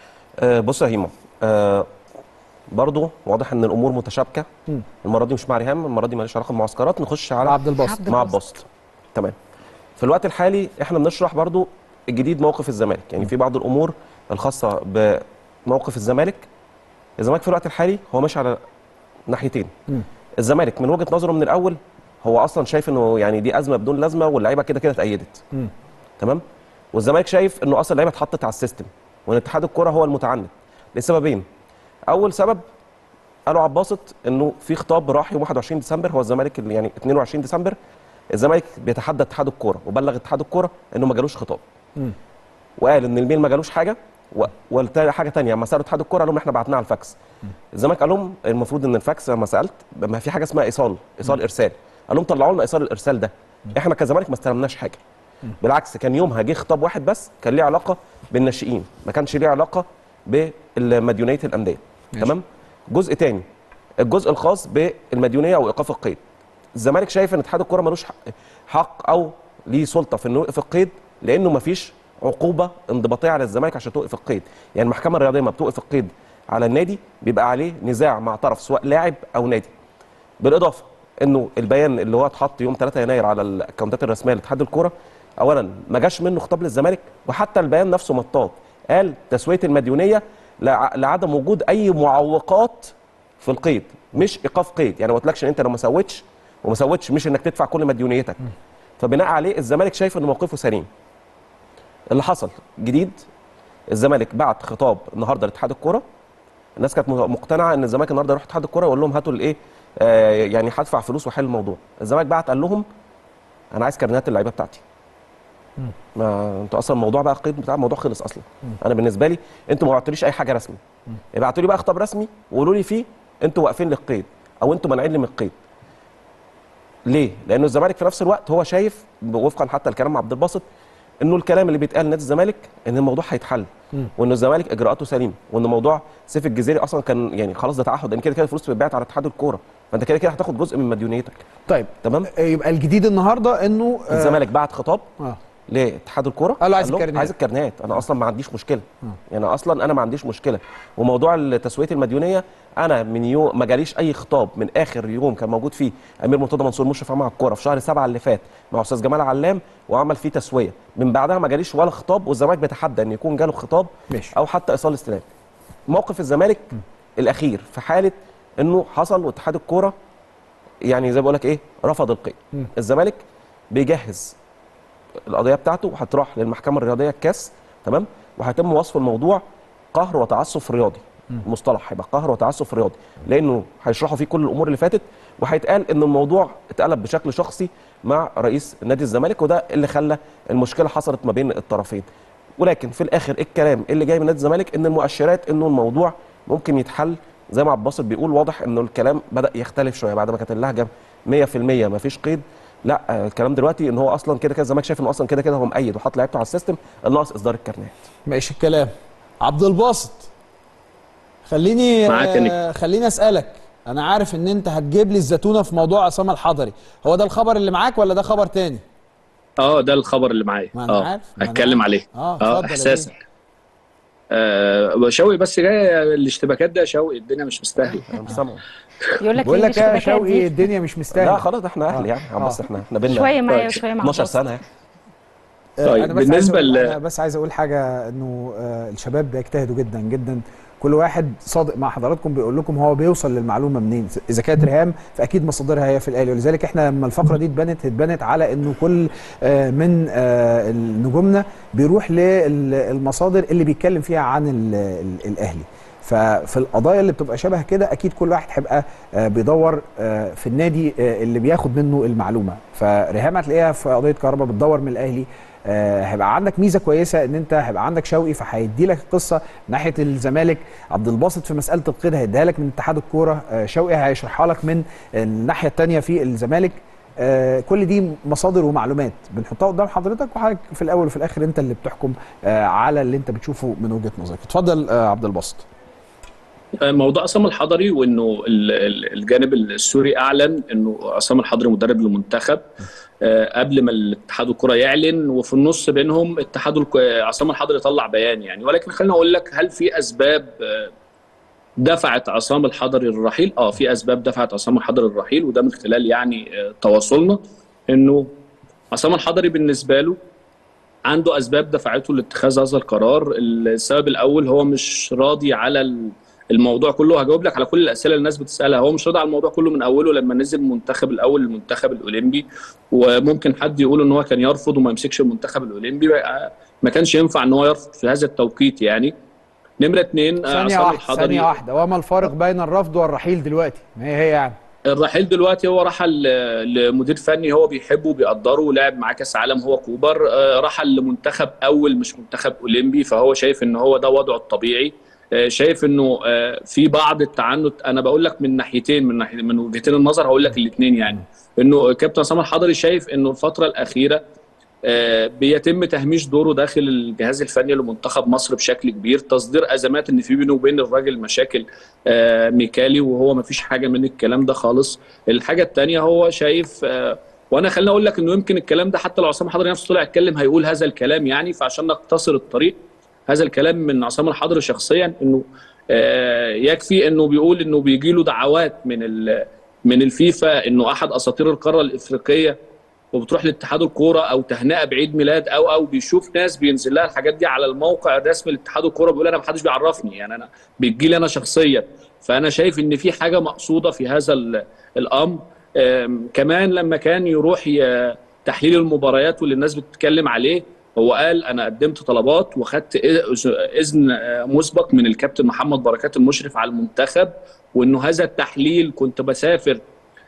آه بص يا هيما آه برضو واضح ان الامور متشابكه مم. المره دي مش مع ريهام المره دي ماليش علاقه بالمعسكرات نخش على عبد الباسط عبد مع الباسط. البسط تمام في الوقت الحالي احنا بنشرح برضو الجديد موقف الزمالك يعني في بعض الامور الخاصه بموقف الزمالك الزمالك في الوقت الحالي هو ماشي على ناحيتين مم. الزمالك من وجهه نظره من الاول هو اصلا شايف انه يعني دي ازمه بدون لازمه واللعيبه كده كده اتأيدت مم. تمام والزمالك شايف انه اصلا اللعيبه اتحطت على السيستم وان اتحاد الكره هو المتعنت لسببين اول سبب قالوا عباسط انه في خطاب راح يوم 21 ديسمبر هو الزمالك اللي يعني 22 ديسمبر الزمالك بيتحدى اتحاد الكوره وبلغ اتحاد الكوره انه ما جالوش خطاب مم. وقال ان الميل ما جالوش حاجه و... والتا- حاجه ثانيه لما سالوا اتحاد الكوره قال لهم احنا بعتناه على الفاكس الزمالك قال لهم المفروض ان الفاكس لما سالت ما في حاجه اسمها ايصال ايصال ارسال قال لهم طلعوا لنا ايصال الارسال ده احنا كزمالك ما استلمناش حاجه بالعكس كان يومها جه خطاب واحد بس كان ليه علاقه بالناشئين ما كانش ليه علاقه بالمديونيه الانديه ماشي. تمام جزء تاني الجزء الخاص بالمديونيه او ايقاف القيد الزمالك شايف ان اتحاد الكوره ملوش حق- حق او ليه سلطه في انه يوقف القيد لانه ما فيش عقوبه انضباطيه على الزمالك عشان توقف القيد يعني المحكمه الرياضيه ما بتوقف القيد على النادي بيبقى عليه نزاع مع طرف سواء لاعب او نادي بالاضافه انه البيان اللي هو اتحط يوم 3 يناير على الاكونتات الرسميه لاتحاد الكوره اولا ما جاش منه خطاب للزمالك وحتى البيان نفسه مطاط قال تسويه المديونيه لع- لعدم وجود اي معوقات في القيد مش ايقاف قيد يعني ما قلتلكش ان انت لو ما سويتش وما سويتش مش انك تدفع كل مديونيتك فبناء عليه الزمالك شايف ان موقفه سليم اللي حصل جديد الزمالك بعت خطاب النهارده لاتحاد الكوره الناس كانت مقتنعه ان الزمالك النهارده يروح اتحاد الكوره يقول لهم هاتوا الايه آه يعني هدفع فلوس واحل الموضوع الزمالك بعت قال لهم انا عايز كارنيهات اللعيبه بتاعتي ما انتوا اصلا الموضوع بقى القيد بتاع الموضوع خلص اصلا انا بالنسبه لي انتوا ما بعتوليش اي حاجه رسمي ابعتوا لي بقى خطاب رسمي وقولوا لي فيه انتوا واقفين للقيد او انتوا مانعين لي من القيد ليه؟ لانه الزمالك في نفس الوقت هو شايف وفقا حتى لكلام عبد الباسط انه الكلام اللي بيتقال لنادي الزمالك ان الموضوع هيتحل وان الزمالك اجراءاته سليمه وان موضوع سيف الجزيري اصلا كان يعني خلاص ده تعهد لان كده كده الفلوس بتتبعت على اتحاد الكوره فانت كده كده هتاخد جزء من مديونيتك طيب تمام آه، يبقى الجديد النهارده انه آه، الزمالك بعت خطاب اه لاتحاد الكوره قال له عايز لهم الكارنيهات. عايز الكارنيهات انا اصلا ما عنديش مشكله يعني اصلا انا ما عنديش مشكله وموضوع تسويه المديونيه انا من يوم ما جاليش اي خطاب من اخر يوم كان موجود فيه امير مرتضى منصور مشرف عام على الكوره في شهر سبعة اللي فات مع استاذ جمال علام وعمل فيه تسويه من بعدها ما جاليش ولا خطاب والزمالك بيتحدى ان يكون جاله خطاب ماشي. او حتى ايصال استلام موقف الزمالك الاخير في حاله انه حصل واتحاد الكوره يعني زي ما بقول لك ايه رفض القيد الزمالك بيجهز القضيه بتاعته وهتروح للمحكمه الرياضيه الكاس تمام وهيتم وصف الموضوع قهر وتعسف رياضي مصطلح هيبقى قهر وتعسف رياضي لانه هيشرحوا فيه كل الامور اللي فاتت وهيتقال ان الموضوع اتقلب بشكل شخصي مع رئيس نادي الزمالك وده اللي خلى المشكله حصلت ما بين الطرفين ولكن في الاخر الكلام اللي جاي من نادي الزمالك ان المؤشرات انه الموضوع ممكن يتحل زي ما عبد الباسط بيقول واضح انه الكلام بدا يختلف شويه بعد ما كانت اللهجه 100% ما فيش قيد لا آه، الكلام دلوقتي ان هو اصلا كده كده الزمالك شايف انه اصلا كده كده هو مؤيد وحاط لعيبته على السيستم الناقص اصدار الكارنيهات ماشي الكلام عبد الباسط خليني معاك يا نجم. آه خليني اسالك انا عارف ان انت هتجيب لي الزتونه في موضوع عصام الحضري هو ده الخبر اللي معاك ولا ده خبر تاني اه ده الخبر اللي معايا ما أنا اه عارف، ما أنا هتكلم عارف. عليه آه، اتفضل يا احساسك آه شوقي بس جاي الاشتباكات ده يا شوقي الدنيا مش مستاهله انا مش سامعه يقول لك بقول إيه لك يا الاشتباكات شوقي دي؟ الدنيا مش مستاهله لا خلاص احنا اهل يعني عم بس احنا احنا بينا شويه معايا طيب. وشويه مع 12 عباس. سنه يعني آه، طيب، انا بس بالنسبة عايز أقول ل- انا بس عايز اقول حاجه انه آه، الشباب بيجتهدوا جدا جدا كل واحد صادق مع حضراتكم بيقول لكم هو بيوصل للمعلومه منين اذا كانت ريهام فاكيد مصادرها هي في الاهلي ولذلك احنا لما الفقره دي اتبنت اتبنت على انه كل آه، من آه، نجومنا بيروح للمصادر اللي بيتكلم فيها عن ال- ال- الاهلي ففي القضايا اللي بتبقى شبه كده اكيد كل واحد هيبقى آه، بيدور آه، في النادي آه، اللي بياخد منه المعلومه فريهام هتلاقيها في قضيه كهرباء بتدور من الاهلي آه، هيبقى عندك ميزه كويسه ان انت هيبقى عندك شوقي فهيدي لك القصه ناحيه الزمالك عبد الباسط في مساله القيد هيديها لك من اتحاد الكوره آه، شوقي هيشرحها لك من الناحيه الثانيه في الزمالك آه، كل دي مصادر ومعلومات بنحطها قدام حضرتك وحضرتك في الاول وفي الاخر انت اللي بتحكم آه، على اللي انت بتشوفه من وجهه نظرك اتفضل آه، عبد الباسط موضوع عصام الحضري وانه ال- ال- الجانب السوري اعلن انه عصام الحضري مدرب للمنتخب آه، قبل ما الاتحاد الكره يعلن وفي النص بينهم اتحاد الك- آه، عصام الحضري طلع بيان يعني ولكن خليني اقول لك هل في اسباب آه، دفعت عصام الحضري للرحيل؟ اه في اسباب دفعت عصام الحضري للرحيل وده من خلال يعني آه، تواصلنا انه عصام الحضري بالنسبه له عنده اسباب دفعته لاتخاذ هذا القرار السبب الاول هو مش راضي على ال- الموضوع كله هجاوب لك على كل الاسئله اللي الناس بتسالها هو مش راضي على الموضوع كله من اوله لما نزل المنتخب الاول المنتخب الاولمبي وممكن حد يقول ان هو كان يرفض وما يمسكش المنتخب الاولمبي بقى- ما كانش ينفع ان هو يرفض في هذا التوقيت يعني نمره اثنين ثانيه عصام واحده الحضري ثانيه واحده وما الفارق بين الرفض والرحيل دلوقتي ما هي هي يعني الرحيل دلوقتي هو رحل ل- لمدير فني هو بيحبه وبيقدره ولعب معاه كاس عالم هو كوبر آه، رحل لمنتخب اول مش منتخب اولمبي فهو شايف ان هو ده وضعه الطبيعي آه، شايف انه آه، في بعض التعنت انا بقول لك من ناحيتين من ناحيه من وجهتين النظر هقول لك الاثنين يعني انه كابتن عصام الحضري شايف انه الفتره الاخيره آه، بيتم تهميش دوره داخل الجهاز الفني لمنتخب مصر بشكل كبير تصدير ازمات ان في بينه وبين الراجل مشاكل آه، ميكالي وهو ما فيش حاجه من الكلام ده خالص الحاجه الثانيه هو شايف آه، وانا خليني اقول لك انه يمكن الكلام ده حتى لو عصام الحضري نفسه طلع يتكلم هيقول هذا الكلام يعني فعشان نقتصر الطريق هذا الكلام من عصام الحضري شخصيا انه آه، يكفي انه بيقول انه بيجي له دعوات من ال- من الفيفا انه احد اساطير القاره الافريقيه وبتروح لاتحاد الكوره او تهنئه بعيد ميلاد او او بيشوف ناس بينزل لها الحاجات دي على الموقع الرسمي لاتحاد الكوره بيقول انا ما حدش بيعرفني يعني انا بتجي لي انا شخصيا فانا شايف ان في حاجه مقصوده في هذا ال- الامر آم، كمان لما كان يروح ي- تحليل المباريات واللي الناس بتتكلم عليه هو قال انا قدمت طلبات وخدت إذ- اذن آه، مسبق من الكابتن محمد بركات المشرف على المنتخب وانه هذا التحليل كنت بسافر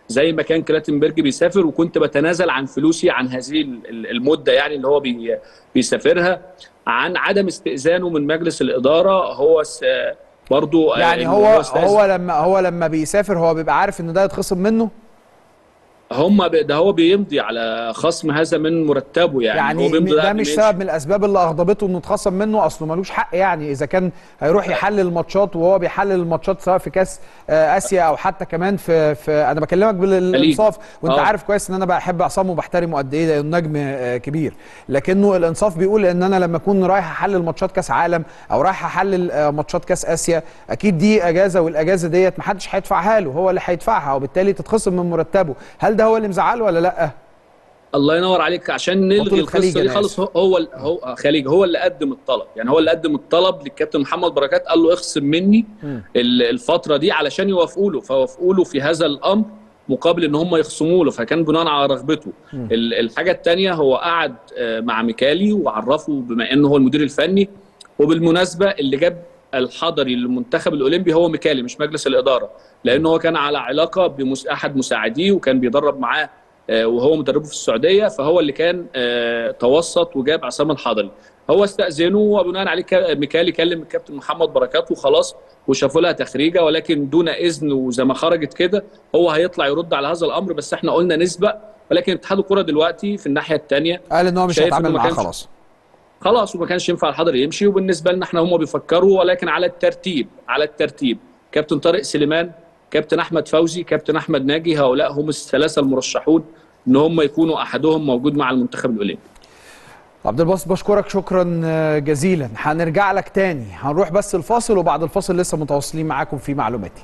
زي ما كان كلاتنبرج بيسافر وكنت بتنازل عن فلوسي عن هذه ال- ال- المده يعني اللي هو بي بيسافرها عن عدم استئذانه من مجلس الاداره هو س- برضو آه، يعني إنه هو استأذن. هو لما هو لما بيسافر هو بيبقى عارف ان ده يتخصم منه هم ب- ده هو بيمضي على خصم هذا من مرتبه يعني, يعني هو بيمضي ده قبل مش ما سبب يمشي. من الاسباب اللي اغضبته انه اتخصم منه اصله ملوش حق يعني اذا كان هيروح يحلل الماتشات وهو بيحلل الماتشات سواء في كاس آه، اسيا او حتى كمان في في انا بكلمك بالانصاف وانت آه. عارف كويس ان انا بحب عصام وبحترمه قد ايه لانه نجم آه، كبير لكنه الانصاف بيقول ان انا لما اكون رايح احلل ماتشات كاس عالم او رايح احلل آه، ماتشات كاس اسيا اكيد دي اجازه والاجازه ديت محدش هيدفعها له هو اللي هيدفعها وبالتالي تتخصم من مرتبه هل ده هو اللي مزعله ولا لا الله ينور عليك عشان نلغي بطولة خليج القصه دي أنا خالص هو هو ال- هو آه، خليج هو اللي قدم الطلب يعني هو اللي قدم الطلب للكابتن محمد بركات قال له اخصم مني ال- الفتره دي علشان يوافقوا له فوافقوا له في هذا الامر مقابل ان هم يخصموا له فكان بناء على رغبته ال- الحاجه الثانيه هو قعد آه، مع ميكالي وعرفه بما انه هو المدير الفني وبالمناسبه اللي جاب الحضري للمنتخب الاولمبي هو ميكالي مش مجلس الاداره لانه هو كان على علاقه بمس احد مساعديه وكان بيدرب معاه آه، وهو مدربه في السعوديه فهو اللي كان آه، توسط وجاب عصام الحضري هو استاذنه وبناء عليه كا- ميكالي كلم الكابتن محمد بركات وخلاص وشافوا لها تخريجه ولكن دون اذن وزي ما خرجت كده هو هيطلع يرد على هذا الامر بس احنا قلنا نسبه ولكن اتحاد الكره دلوقتي في الناحيه الثانيه قال ان هو مش شايف هيتعامل إنه ما معاه كانش- خلاص خلاص وما كانش ينفع الحضري يمشي وبالنسبه لنا احنا هم بيفكروا ولكن على الترتيب على الترتيب كابتن طارق سليمان كابتن احمد فوزي كابتن احمد ناجي هؤلاء هم الثلاثه المرشحون ان هم يكونوا احدهم موجود مع المنتخب الاولمبي عبد الباسط بشكرك شكرا آه، جزيلا هنرجع لك تاني هنروح بس الفاصل وبعد الفاصل لسه متواصلين معاكم في معلوماتي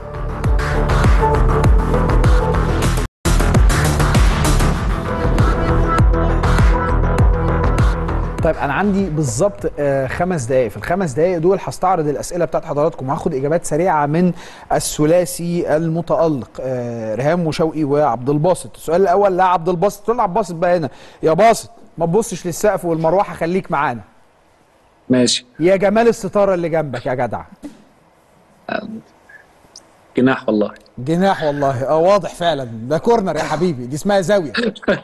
طيب انا عندي بالظبط آه، خمس دقائق في الخمس دقائق دول هستعرض الاسئله بتاعت حضراتكم وهاخد اجابات سريعه من الثلاثي المتالق آه، ريهام وشوقي وعبد الباسط السؤال الاول لا عبد الباسط تقول عبد الباسط بقى هنا يا باسط ما تبصش للسقف والمروحه خليك معانا ماشي يا جمال الستاره اللي جنبك يا جدع جناح والله جناح والله اه واضح فعلا ده كورنر يا حبيبي دي اسمها زاويه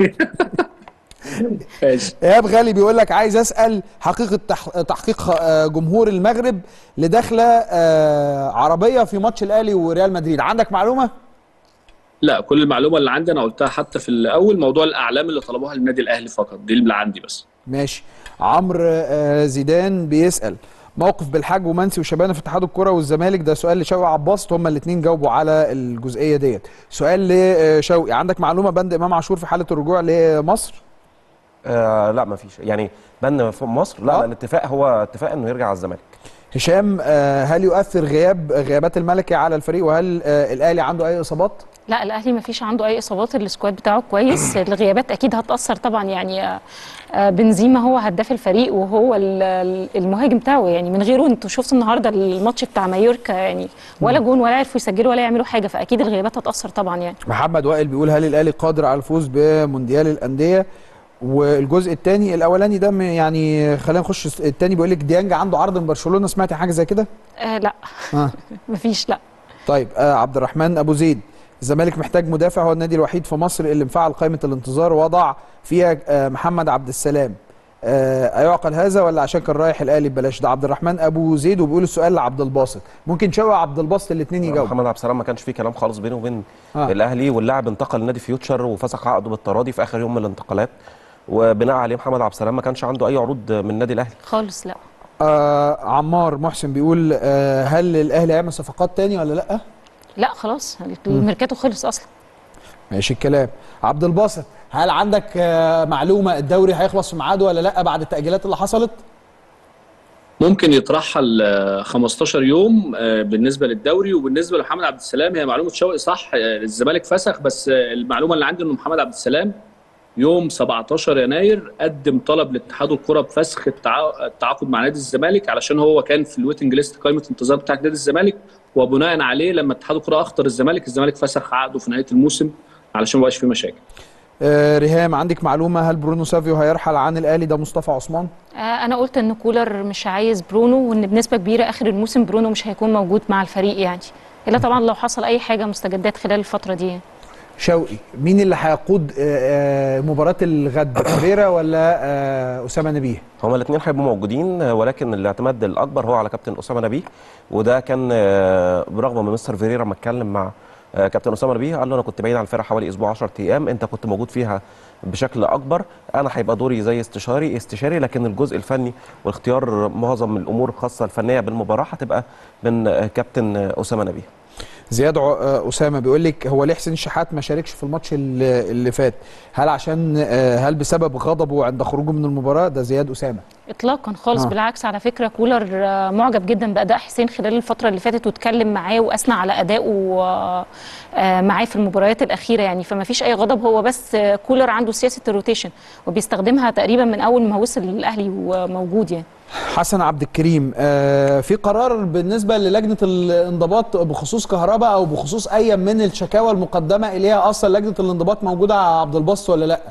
ماشي ايهاب غالي بيقول لك عايز اسال حقيقه تح... تحقيق خ- آه، جمهور المغرب لدخله آه، عربيه في ماتش الاهلي وريال مدريد عندك معلومه لا كل المعلومه اللي عندي انا قلتها حتى في الاول موضوع الاعلام اللي طلبوها للنادي الاهلي فقط دي اللي عندي بس ماشي عمرو آه، زيدان بيسال موقف بالحاج ومنسي وشبانه في اتحاد الكره والزمالك ده سؤال لشوقي عباس هما الاثنين جاوبوا على الجزئيه ديت سؤال لشوقي عندك معلومه بند امام عاشور في حاله الرجوع لمصر آه لا ما فيش يعني بن في مصر لا, آه. لا الاتفاق هو اتفاق انه يرجع على الزمالك هشام آه، هل يؤثر غياب غيابات الملكي على الفريق وهل آه، الاهلي عنده اي اصابات لا الاهلي ما فيش عنده اي اصابات السكواد بتاعه كويس الغيابات اكيد هتاثر طبعا يعني آه، آه، بنزيما هو هداف الفريق وهو ال- ال- المهاجم بتاعه يعني من غيره انتوا شفتوا النهارده الماتش بتاع مايوركا يعني ولا جون ولا عرفوا يسجلوا ولا يعملوا حاجه فاكيد الغيابات هتاثر طبعا يعني محمد وائل بيقول هل الاهلي قادر على الفوز بمونديال الانديه والجزء الثاني الاولاني ده م- يعني خلينا نخش الثاني بيقول لك ديانج عنده عرض من برشلونه سمعتي حاجه زي كده آه لا اه مفيش لا طيب آه عبد الرحمن ابو زيد الزمالك محتاج مدافع هو النادي الوحيد في مصر اللي مفعل قائمه الانتظار وضع فيها آه محمد عبد السلام آه ايعقل هذا ولا عشان كان رايح الاهلي ببلاش ده عبد الرحمن ابو زيد وبيقول السؤال لعبد الباسط ممكن شوقي عبد الباسط الاثنين يجاوبوا محمد عبد السلام ما كانش فيه كلام خالص بينه وبين آه. آه. الاهلي واللاعب انتقل لنادي فيوتشر وفسخ عقده بالتراضي في اخر يوم من الانتقالات وبناء عليه محمد عبد السلام ما كانش عنده اي عروض من النادي الاهلي خالص لا آه عمار محسن بيقول آه هل الاهلي هيعمل صفقات تاني ولا لا لا خلاص الميركاتو خلص اصلا ماشي الكلام عبد الباسط هل عندك آه معلومه الدوري هيخلص في ميعاده ولا لا بعد التاجيلات اللي حصلت ممكن يترحل آه، 15 يوم آه، بالنسبه للدوري وبالنسبه لمحمد عبد السلام هي معلومه شوقي صح آه، الزمالك فسخ بس آه، المعلومه اللي عندي انه محمد عبد السلام يوم 17 يناير قدم طلب لاتحاد الكره بفسخ التعا- التعاقد مع نادي الزمالك علشان هو كان في الويتنج ليست قائمه انتظار بتاعت نادي الزمالك وبناء عليه لما اتحاد الكره اخطر الزمالك الزمالك فسخ عقده في نهايه الموسم علشان ما يبقاش فيه مشاكل آه ريهام عندك معلومه هل برونو سافيو هيرحل عن الاهلي ده مصطفى عثمان آه، انا قلت ان كولر مش عايز برونو وان بنسبه كبيره اخر الموسم برونو مش هيكون موجود مع الفريق يعني الا طبعا لو حصل اي حاجه مستجدات خلال الفتره دي يعني. شوقي مين اللي هيقود آه، آه، مباراه الغد فيريرا ولا آه، اسامه نبيه هما الاثنين هيبقوا موجودين آه، ولكن الاعتماد الاكبر هو على كابتن اسامه نبيه وده كان آه، برغم من مستر فيريرا ما اتكلم مع آه، كابتن اسامه نبيه قال له انا كنت بعيد عن الفرقه حوالي اسبوع 10 ايام انت كنت موجود فيها بشكل اكبر انا هيبقى دوري زي استشاري استشاري لكن الجزء الفني واختيار معظم الامور الخاصه الفنيه بالمباراه هتبقى من آه، كابتن آه، اسامه نبيه زياد ع- آه، اسامه بيقول لك هو ليه حسين الشحات ما شاركش في الماتش اللي اللي فات هل عشان آه، هل بسبب غضبه عند خروجه من المباراه ده زياد اسامه اطلاقا خالص آه. آه. بالعكس على فكره كولر آه، معجب جدا باداء حسين خلال الفتره اللي فاتت واتكلم معاه واثنى على ادائه آه، آه، معاه في المباريات الاخيره يعني فما فيش اي غضب هو بس آه، كولر عنده سياسه الروتيشن وبيستخدمها تقريبا من اول ما وصل الاهلي وموجود يعني حسن عبد الكريم آه، في قرار بالنسبه للجنه الانضباط بخصوص كهرباء او بخصوص اي من الشكاوى المقدمه اليها اصلا لجنه الانضباط موجوده يا عبد الباسط ولا لا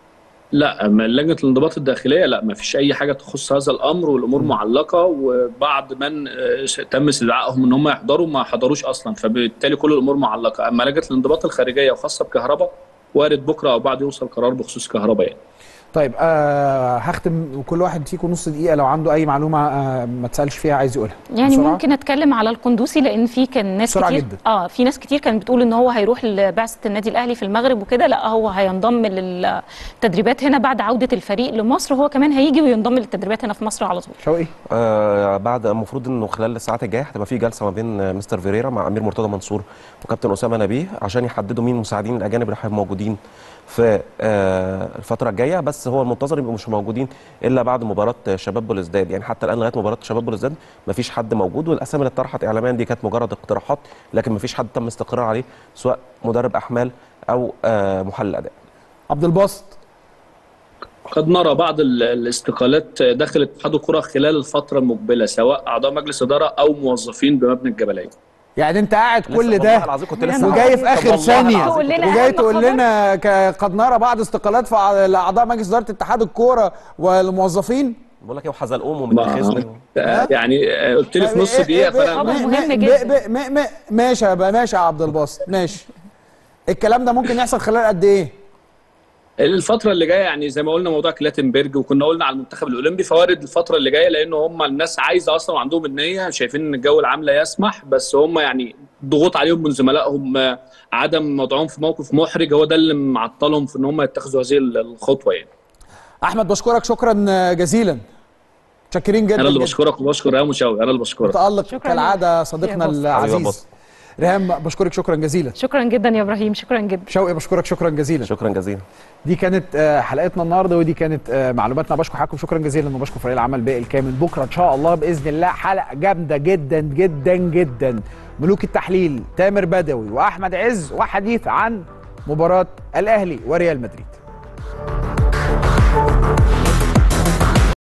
لا من لجنه الانضباط الداخليه لا ما فيش اي حاجه تخص هذا الامر والامور معلقه وبعض من آه، تم استدعائهم ان هم يحضروا ما حضروش اصلا فبالتالي كل الامور معلقه اما لجنه الانضباط الخارجيه وخاصه بكهرباء وارد بكره او بعد يوصل قرار بخصوص كهرباء يعني طيب آه هختم وكل واحد فيكم نص دقيقه لو عنده اي معلومه آه ما تسالش فيها عايز يقولها يعني بسرعة. ممكن اتكلم على القندوسي لان في كان ناس بسرعة كتير جدا. اه في ناس كتير كانت بتقول ان هو هيروح لبعثه النادي الاهلي في المغرب وكده لا هو هينضم للتدريبات هنا بعد عوده الفريق لمصر هو كمان هيجي وينضم للتدريبات هنا في مصر على طول شوقي آه بعد المفروض انه خلال الساعات الجايه هتبقى في جلسه ما بين آه، مستر فيريرا مع امير مرتضى منصور وكابتن اسامه نبيه عشان يحددوا مين المساعدين الاجانب اللي هيبقوا موجودين في آه الفتره الجايه بس هو المنتظر يبقوا مش موجودين الا بعد مباراه آه، شباب بوليسداد يعني حتى الان لغايه مباراه شباب بوليسداد ما فيش حد موجود والاسامي اللي اتطرحت اعلاميا دي كانت مجرد اقتراحات لكن ما فيش حد تم استقرار عليه سواء مدرب احمال او آه محلل اداء عبد الباسط قد نرى بعض ال- الاستقالات داخل اتحاد الكره خلال الفتره المقبله سواء اعضاء مجلس اداره او موظفين بمبنى الجبليه يعني انت قاعد كل لسه والله ده العظيم كنت يا لسه نهار وجاي في أبيض. اخر والله ثانيه العظيم تقول لنا وجاي أهم تقول خبر؟ لنا ك- قد نرى بعض استقالات في ع- لاعضاء مجلس اداره اتحاد الكوره والموظفين بقول لك ايه وحزلقوم ما- ومتخذني يعني آه، قلت لي في نص إيه- دقيقه إيه- إيه- فانا خبر م- مهم م- جدا. ب- ب- م- م- ماشي يا بقى ماشي يا عبد الباسط ماشي الكلام ده ممكن يحصل خلال قد ايه؟ الفترة اللي جاية يعني زي ما قلنا موضوع كلاتنبرج وكنا قلنا على المنتخب الأولمبي فوارد الفترة اللي جاية لأن هم الناس عايزة أصلا وعندهم النية شايفين إن الجو العام لا يسمح بس هم يعني ضغوط عليهم من زملائهم آه، عدم وضعهم في موقف محرج هو ده اللي معطلهم في إن هم يتخذوا هذه الخطوة يعني احمد بشكرك شكرا جزيلا متشكرين جدا أنا اللي جدا. بشكرك وبشكر ريهام وشوقي أنا اللي بشكرك متالق شكراً كالعاده لك. صديقنا يا باسط. حبيبي يا العزيز باسط. ريهام بشكرك شكرا جزيلا شكرا جدا يا ابراهيم شكرا جدا شوقي بشكرك شكرا جزيلا شكرا جزيلا دي كانت آه، حلقتنا النهارده ودي كانت آه، معلوماتنا بشكر حضراتكم شكرا جزيلا وبشكر فريق العمل باقي الكامل بكره ان شاء الله باذن الله حلقه جامده جدا جدا جدا ملوك التحليل تامر بدوي واحمد عز وحديث عن مباراه الاهلي وريال مدريد